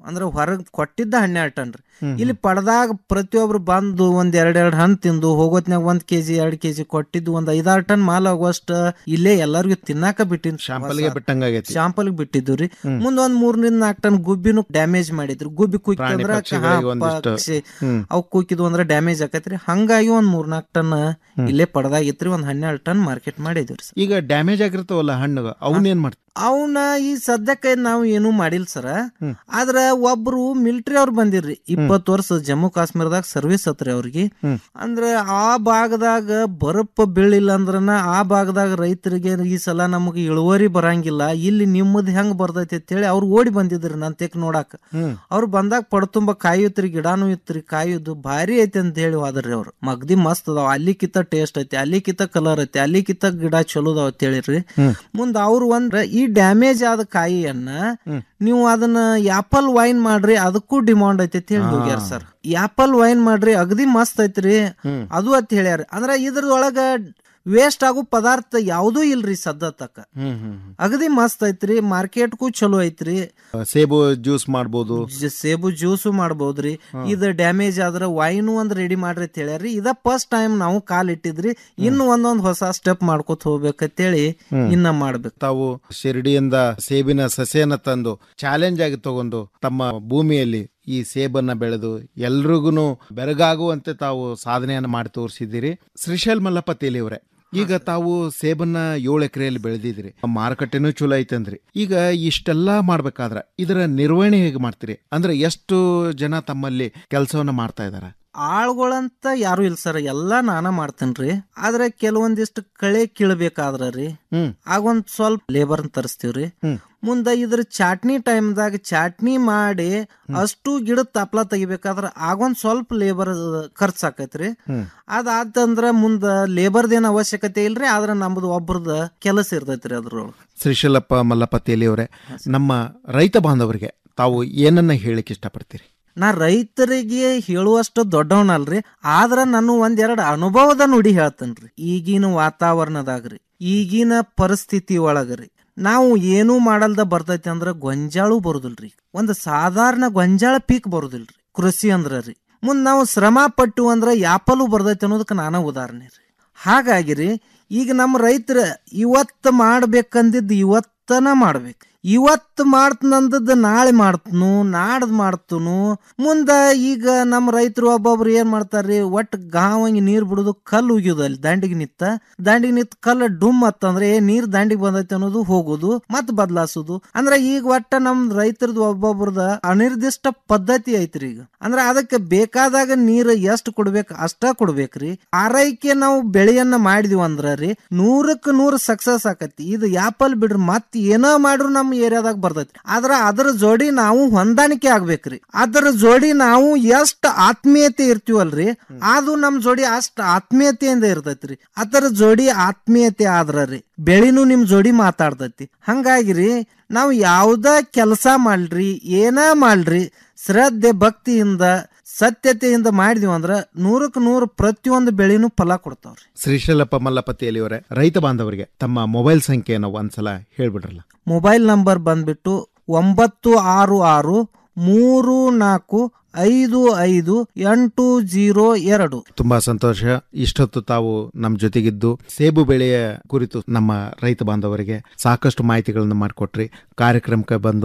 ಅಂದ್ರೆ ಹೊರಗ್ ಕೊಟ್ಟಿದ್ದ ಹನ್ನೆರಡು ಟನ್ ರೀ ಇಲ್ಲಿ ಪಡ್ದಾಗ ಪ್ರತಿಯೊಬ್ರು ಬಂದು ಒಂದ್ ಎರಡ್ ಎರಡ್ ಹಣ್ಣು ತಿಂದು ಹೋಗೋತ್ನಾಗ ಒಂದ್ ಕೆಜಿ ಎರಡ್ ಕೆಜಿ ಕೊಟ್ಟಿದ್ದು ಒಂದ್ ಐದಾರು ಟನ್ ಮಾಲ್ ಆಗುವಷ್ಟ ಇಲ್ಲೇ ಎಲ್ಲರಿಗೂ ತಿನ್ನಾಕ ಬಿಟ್ಟಿನ್ ಶಾಂಪಲ್ಗೆ ಬಿಟ್ಟಂಗಾಗೈತಿ ಶಾಂಪಲ್ ಬಿಟ್ಟಿದ್ದು ರೀ ಮುಂದ್ ಒಂದ್ ಮೂರರಿಂದ ನಾಲ್ಕು ಟನ್ ಗುಬ್ಬಿನೂ ಡ್ಯಾಮೇಜ್ ಮಾಡಿದ್ರು ಗುಬ್ಬಿ ಪ್ರಾಣಿ ಕುಯ್ಕಂದ್ರ ಪಕ್ಷಿಗಳಿಗೆ ಒಂದಿಷ್ಟು, ಹ್ಮ್. ಅವ್ ಕುಯ್ಕಿದ್ವು ಅಂದ್ರ ಡ್ಯಾಮೇಜ್ ಆಕತ್ರಿ ಹಂಗಾಗಿ ಒಂದ್ ಮೂರ್ ನಾಲ್ಕು ಟನ್ ಇಲ್ಲೇ ಪಡ್ದಾಗಿತ್ರಿ ಒಂದ್ ಹನ್ನೆರಡು ಟನ್ ಮಾರ್ಕೆಟ್ ಮಾಡಿದ್ವಿ ಸರ್ ಈಗ ಡ್ಯಾಮೇಜ್ ಆಗಿರ್ತಾವಲ್ಲ ಹಣ್ಣು ಅವನ್ನೇನ್ ಮಾಡ್ತಾರೆ ಅವನ್ನ ಈ ಸದ್ಯಕ್ಕೆ ನಾವು ಏನೂ ಮಾಡಿಲ್ಲ ಸರ ಆದ್ರ ಒಬ್ರು ಮಿಲಿಟರಿ ಅವ್ರು ಬಂದಿರ್ರಿ ಇಪ್ಪತ್ತು ವರ್ಷ ಜಮ್ಮು ಕಾಶ್ಮೀರದಾಗ ಸರ್ವಿಸ್ ಹತ್ರಿ ಅವ್ರಿಗೆ ಅಂದ್ರೆ ಆ ಭಾಗದಾಗ ಬರಪ್ಪ ಬೀಳಿಲ್ಲ ಅಂದ್ರನ ಆ ಭಾಗದಾಗ ರೈತರಿಗೆ ಈ ಸಲ ನಮಗೆ ಇಳುವರಿ ಬರಂಗಿಲ್ಲ ಇಲ್ಲಿ ನಿಮ್ಮದ್ ಹೆಂಗ್ ಬರ್ತೈತಿ ಅಂತೇಳಿ ಅವ್ರು ಓಡಿ ಬಂದಿದ್ರಿ ನನ್ ತೆಕ್ ನೋಡಾಕ ಅವ್ರು ಬಂದಾಗ ಪಡ್ತುಂಬ ಕಾಯಿ ಇತ್ರಿ ಗಿಡಾನು ಇತ್ರಿ ಕಾಯುದು ಭಾರಿ ಐತಿ ಅಂತ ಹೇಳಿ ಹೋದ್ರಿ ಅವ್ರು ಮಗ್ದಿ ಮಸ್ತ್ ಅದಾವ ಅಲ್ಲಿಕಿತ್ತ ಟೇಸ್ಟ್ ಐತಿ ಅಲ್ಲಿಕಿತ್ತ ಕಲರ್ ಐತಿ ಅಲ್ಲಿಕಿತ್ತ ಗಿಡ ಚಲೋ ಅದಾವ ಅಂತ ಹೇಳಿರಿ ಮುಂದ ಅವ್ರು ಒಂದ್ರ ಈ ಡ್ಯಾಮೇಜ್ ಆದ ಕಾಯಿಯನ್ನ ನೀವು ಅದನ್ನ ಆಪಲ್ ವೈನ್ ಮಾಡ್ರಿ ಅದಕ್ಕೂ ಡಿಮಾಂಡ್ ಐತಿ ಅಂತ ಹೇಳಿ ಹೋಗ್ಯಾರ ಸರ್ ಆಪಲ್ ವೈನ್ ಮಾಡ್ರಿ ಅಗದಿ ಮಸ್ತ್ ಐತ್ರಿ ಅದು ಅಂತ ಹೇಳ್ಯಾರ ಅಂದ್ರ ಇದ್ರದೊಳಗ ವೇಸ್ಟ್ ಆಗೋ ಪದಾರ್ಥ ಯಾವ್ದೂ ಇಲ್ರಿ ಸದ್ದ ತಕ್ಕ ಅಗದಿ ಮಸ್ತ್ ಐತ್ರಿ ಮಾರ್ಕೆಟ್ಗೂ ಚಲೋ ಐತ್ರಿ ಸೇಬು ಜ್ಯೂಸ್ ಮಾಡ್ಬೋದು ಜ- ಸೇಬು ಜ್ಯೂಸು ಮಾಡ್ಬೋದ್ರಿ ಇದ ಡ್ಯಾಮೇಜ್ ಆದ್ರ ವೈನು ಒಂದ್ ರೆಡಿ ಮಾಡ್ರಿ ಅಂತ ಹೇಳ್ಯಾರ್ರಿ ಇದ ಫಸ್ಟ್ ಟೈಮ್ ನಾವು ಕಾಲ್ ಇಟ್ಟಿದ್ರಿ ಇನ್ನು ಒಂದೊಂದ್ ಹೊಸ ಸ್ಟೆಪ್ ಮಾಡ್ಕೊತ ಹೋಗ್ಬೇಕಂತೇಳಿ ಇನ್ನ ಮಾಡ್ಬೇಕು ತಾವು ಶಿರಡಿಯಿಂದ ಸೇಬಿನ ಸಸ್ಯನ ತಂದು ಚಾಲೆಂಜ್ ಆಗಿ ತಗೊಂಡು ತಮ್ಮ ಭೂಮಿಯಲ್ಲಿ ಈ ಸೇಬನ್ನ ಬೆಳೆದು ಎಲ್ರಿಗೂ ಬೆರಗಾಗುವಂತೆ ತಾವು ಸಾಧನೆಯನ್ನು ಮಾಡಿ ತೋರಿಸಿದ್ದೀರಿ ಶ್ರೀಶೈಲ್ ಮಲ್ಲಪ್ಪ ತೇಲಿಯವರೇ ಈಗ ತಾವು ಸೇಬನ್ನ ಏಳು ಎಕರೆಯಲ್ಲಿ ಬೆಳೆದಿದ್ರಿ ಮಾರುಕಟ್ಟೆನೂ ಚಲೋ ಐತಂದ್ರಿ ಈಗ ಇಷ್ಟೆಲ್ಲ ಮಾಡ್ಬೇಕಾದ್ರ ಇದರ ನಿರ್ವಹಣೆ ಹೇಗೆ ಮಾಡ್ತೀರಿ ಅಂದ್ರೆ ಎಷ್ಟು ಜನ ತಮ್ಮಲ್ಲಿ ಕೆಲಸವನ್ನ ಮಾಡ್ತಾ ಇದಾರ ಆಳ್ಗಳಂತ ಯಾರು ಇಲ್ಲ ಸರ್ ಎಲ್ಲಾ ನಾನ ಮಾಡ್ತೇನ್ರಿ ಆದ್ರೆ ಕೆಲವೊಂದಿಷ್ಟು ಕಳೆ ಕೀಳ್ಬೇಕಾದ್ರ ರೀ ಆಗೊಂದ್ ಸ್ವಲ್ಪ ಲೇಬರ್ ತರಿಸ್ತೀವ್ರಿ ಮುಂದ ಇದ್ರ ಚಾಟ್ನಿ ಟೈಮ್ದಾಗ ಚಾಟ್ನಿ ಮಾಡಿ ಅಷ್ಟು ಗಿಡದ ತಪ್ಲ ತೆಗಿಬೇಕಾದ್ರ ಆಗೊಂದ್ ಸ್ವಲ್ಪ ಲೇಬರ್ ಖರ್ಚ್ ಆಕೈತ್ರಿ ಅದಾತಂದ್ರ ಮುಂದ ಲೇಬರ್ದೇನ್ ಅವಶ್ಯಕತೆ ಇಲ್ರಿ ಆದ್ರ ನಮ್ದು ಒಬ್ರದ ಕೆಲಸ ಇರ್ತೈತ್ರಿ ಅದ್ರೊಳಗ ಶ್ರೀಶೈಲಪ್ಪ ಮಲ್ಲಪ್ಪ ತೇಲಿಯವರೇ ನಮ್ಮ ರೈತ ಬಾಂಧವರಿಗೆ ತಾವು ಏನನ್ನ ಹೇಳಿಕ್ ಇಷ್ಟಪಡ್ತೀರಿ ನಾ ರೈತರಿಗೆ ಹೇಳುವಷ್ಟು ದೊಡ್ಡವನಲ್ರಿ ಆದ್ರ ನಾನು ಒಂದೆರಡು ಅನುಭವದ ನುಡಿ ಹೇಳ್ತೇನ್ರಿ ಈಗಿನ ವಾತಾವರಣದಾಗ್ರಿ ಈಗಿನ ಪರಿಸ್ಥಿತಿ ಒಳಗ್ರಿ ನಾವು ಏನೂ ಮಾಡಲ್ದ ಬರ್ತೈತಿ ಅಂದ್ರ ಗೊಂಜಾಳು ಬರುದಿಲ್ರಿ ಒಂದ್ ಸಾಧಾರಣ ಗೊಂಜಾಳ ಪೀಕ್ ಬರುದಿಲ್ರಿ ಕೃಷಿ ಅಂದ್ರ ರೀ ಮುಂದ್ ನಾವು ಶ್ರಮ ಪಟ್ಟು ಅಂದ್ರ ಯಾಪಲು ಬರ್ತೈತಿ ಅನ್ನೋದಕ್ಕೆ ನಾನ ಉದಾಹರಣೆ ರೀ ಹಾಗಾಗಿ ರೀ ಈಗ ನಮ್ಮ ರೈತರ ಇವತ್ತು ಮಾಡ್ಬೇಕಂದಿದ್ದು ಇವತ್ತನ ಮಾಡ್ಬೇಕು ಇವತ್ತು ಮಾಡ್ತನಂದದ್ದು ನಾಳೆ ಮಾಡ್ತನು ನಾಡ್ದು ಮಾಡ್ತನು ಮುಂದ ಈಗ ನಮ್ಮ ರೈತರು ಒಬ್ಬೊಬ್ರು ಏನ್ ಮಾಡ್ತಾರ್ರಿ ಒಟ್ಟು ಗಾವಂಗಿ ನೀರ್ ಬಿಡುದು ಕಲ್ಲು ಉಗಿಯೋದು ಅಲ್ಲಿ ದಂಡಿಗೆ ನಿತ್ತ ದಂಡಿಗೆ ನಿಂತ ಕಲ್ಲು ಡುಮ್ ಅತ್ತಂದ್ರೆ ಏ ನೀರ್ ದಂಡಿಗೆ ಬಂದೈತೆ ಅನ್ನೋದು ಹೋಗೋದು ಮತ್ ಬದಲಾಸೋದು ಅಂದ್ರೆ ಈಗ ಒಟ್ಟ ನಮ್ ರೈತರದು ಒಬ್ಬೊಬ್ರದ ಅನಿರ್ದಿಷ್ಟ ಪದ್ಧತಿ ಐತ್ರಿ ಈಗ ಅಂದ್ರೆ ಅದಕ್ಕೆ ಬೇಕಾದಾಗ ನೀರ್ ಎಷ್ಟು ಕೊಡ್ಬೇಕು ಅಷ್ಟ ಕೊಡ್ಬೇಕ್ರಿ ಆರೈಕೆ ನಾವು ಬೆಳೆಯನ್ನ ಮಾಡಿದ್ವಿ ಅಂದ್ರ ರೀ ನೂರಕ್ಕೆ ನೂರು ಸಕ್ಸಸ್ ಆಕತಿ ಇದು ಯಾಪಲ್ ಬಿಡ್ರಿ ಮತ್ ಏನೋ ಮಾಡ್ರು ನಮ್ಮ ಏರಿಯಾದಾಗ ಬರ್ತೈತಿ ಆದ್ರ ಅದ್ರ ಜೋಡಿ ನಾವು ಹೊಂದಾಣಿಕೆ ಆಗ್ಬೇಕ್ರಿ ಅದ್ರ ಜೋಡಿ ನಾವು ಎಷ್ಟ್ ಆತ್ಮೀಯತೆ ಇರ್ತೀವಲ್ರಿ ಅದು ನಮ್ ಜೋಡಿ ಅಷ್ಟ್ ಆತ್ಮೀಯತೆಯಿಂದ ಇರ್ತೈತ್ರಿ ಅದರ ಜೋಡಿ ಆತ್ಮೀಯತೆ ಆದ್ರ ರೀ ಬೆಳಿನೂ ನಿಮ್ ಜೋಡಿ ಮಾತಾಡ್ತೈತಿ ಹಂಗಾಗಿರಿ ನಾವು ಯಾವ್ದ ಕೆಲಸ ಮಾಡ್ರಿ ಏನ ಮಾಡ್ರಿ ಶ್ರದ್ಧೆ ಭಕ್ತಿಯಿಂದ ಸತ್ಯತೆಯಿಂದ ಮಾಡಿದ್ವಿ ಅಂದ್ರ ನೂರಕ್ಕೆ ನೂರು ಪ್ರತಿಯೊಂದು ಬೆಳೆನೂ ಫಲ ಕೊಡ್ತಾವ್ರಿ ಶ್ರೀಶೈಲಪ್ಪ ಮಲ್ಲಪ್ಪ ತೇಲಿಯವರೇ ರೈತ ಬಾಂಧವರಿಗೆ ತಮ್ಮ ಮೊಬೈಲ್ ಸಂಖ್ಯೆಯನ್ನು ಒಂದ್ಸಲ ಹೇಳ್ಬಿಡ್ರಲ್ಲ ಮೊಬೈಲ್ ನಂಬರ್ ಬಂದ್ಬಿಟ್ಟು ಒಂಬತ್ತು ಆರು ಆರು ಮೂರು ನಾಲ್ಕು ಐದು ಐದು ಎಂಟು ಜೀರೋ ಎರಡು ತುಂಬಾ ಸಂತೋಷ ಇಷ್ಟೊತ್ತು ತಾವು ನಮ್ಮ ಜೊತೆಗಿದ್ದು ಸೇಬು ಬೆಳೆಯ ಕುರಿತು ನಮ್ಮ ರೈತ ಬಾಂಧವರಿಗೆ ಸಾಕಷ್ಟು ಮಾಹಿತಿಗಳನ್ನು ಮಾಡಿಕೊಟ್ರಿ ಕಾರ್ಯಕ್ರಮಕ್ಕೆ ಬಂದು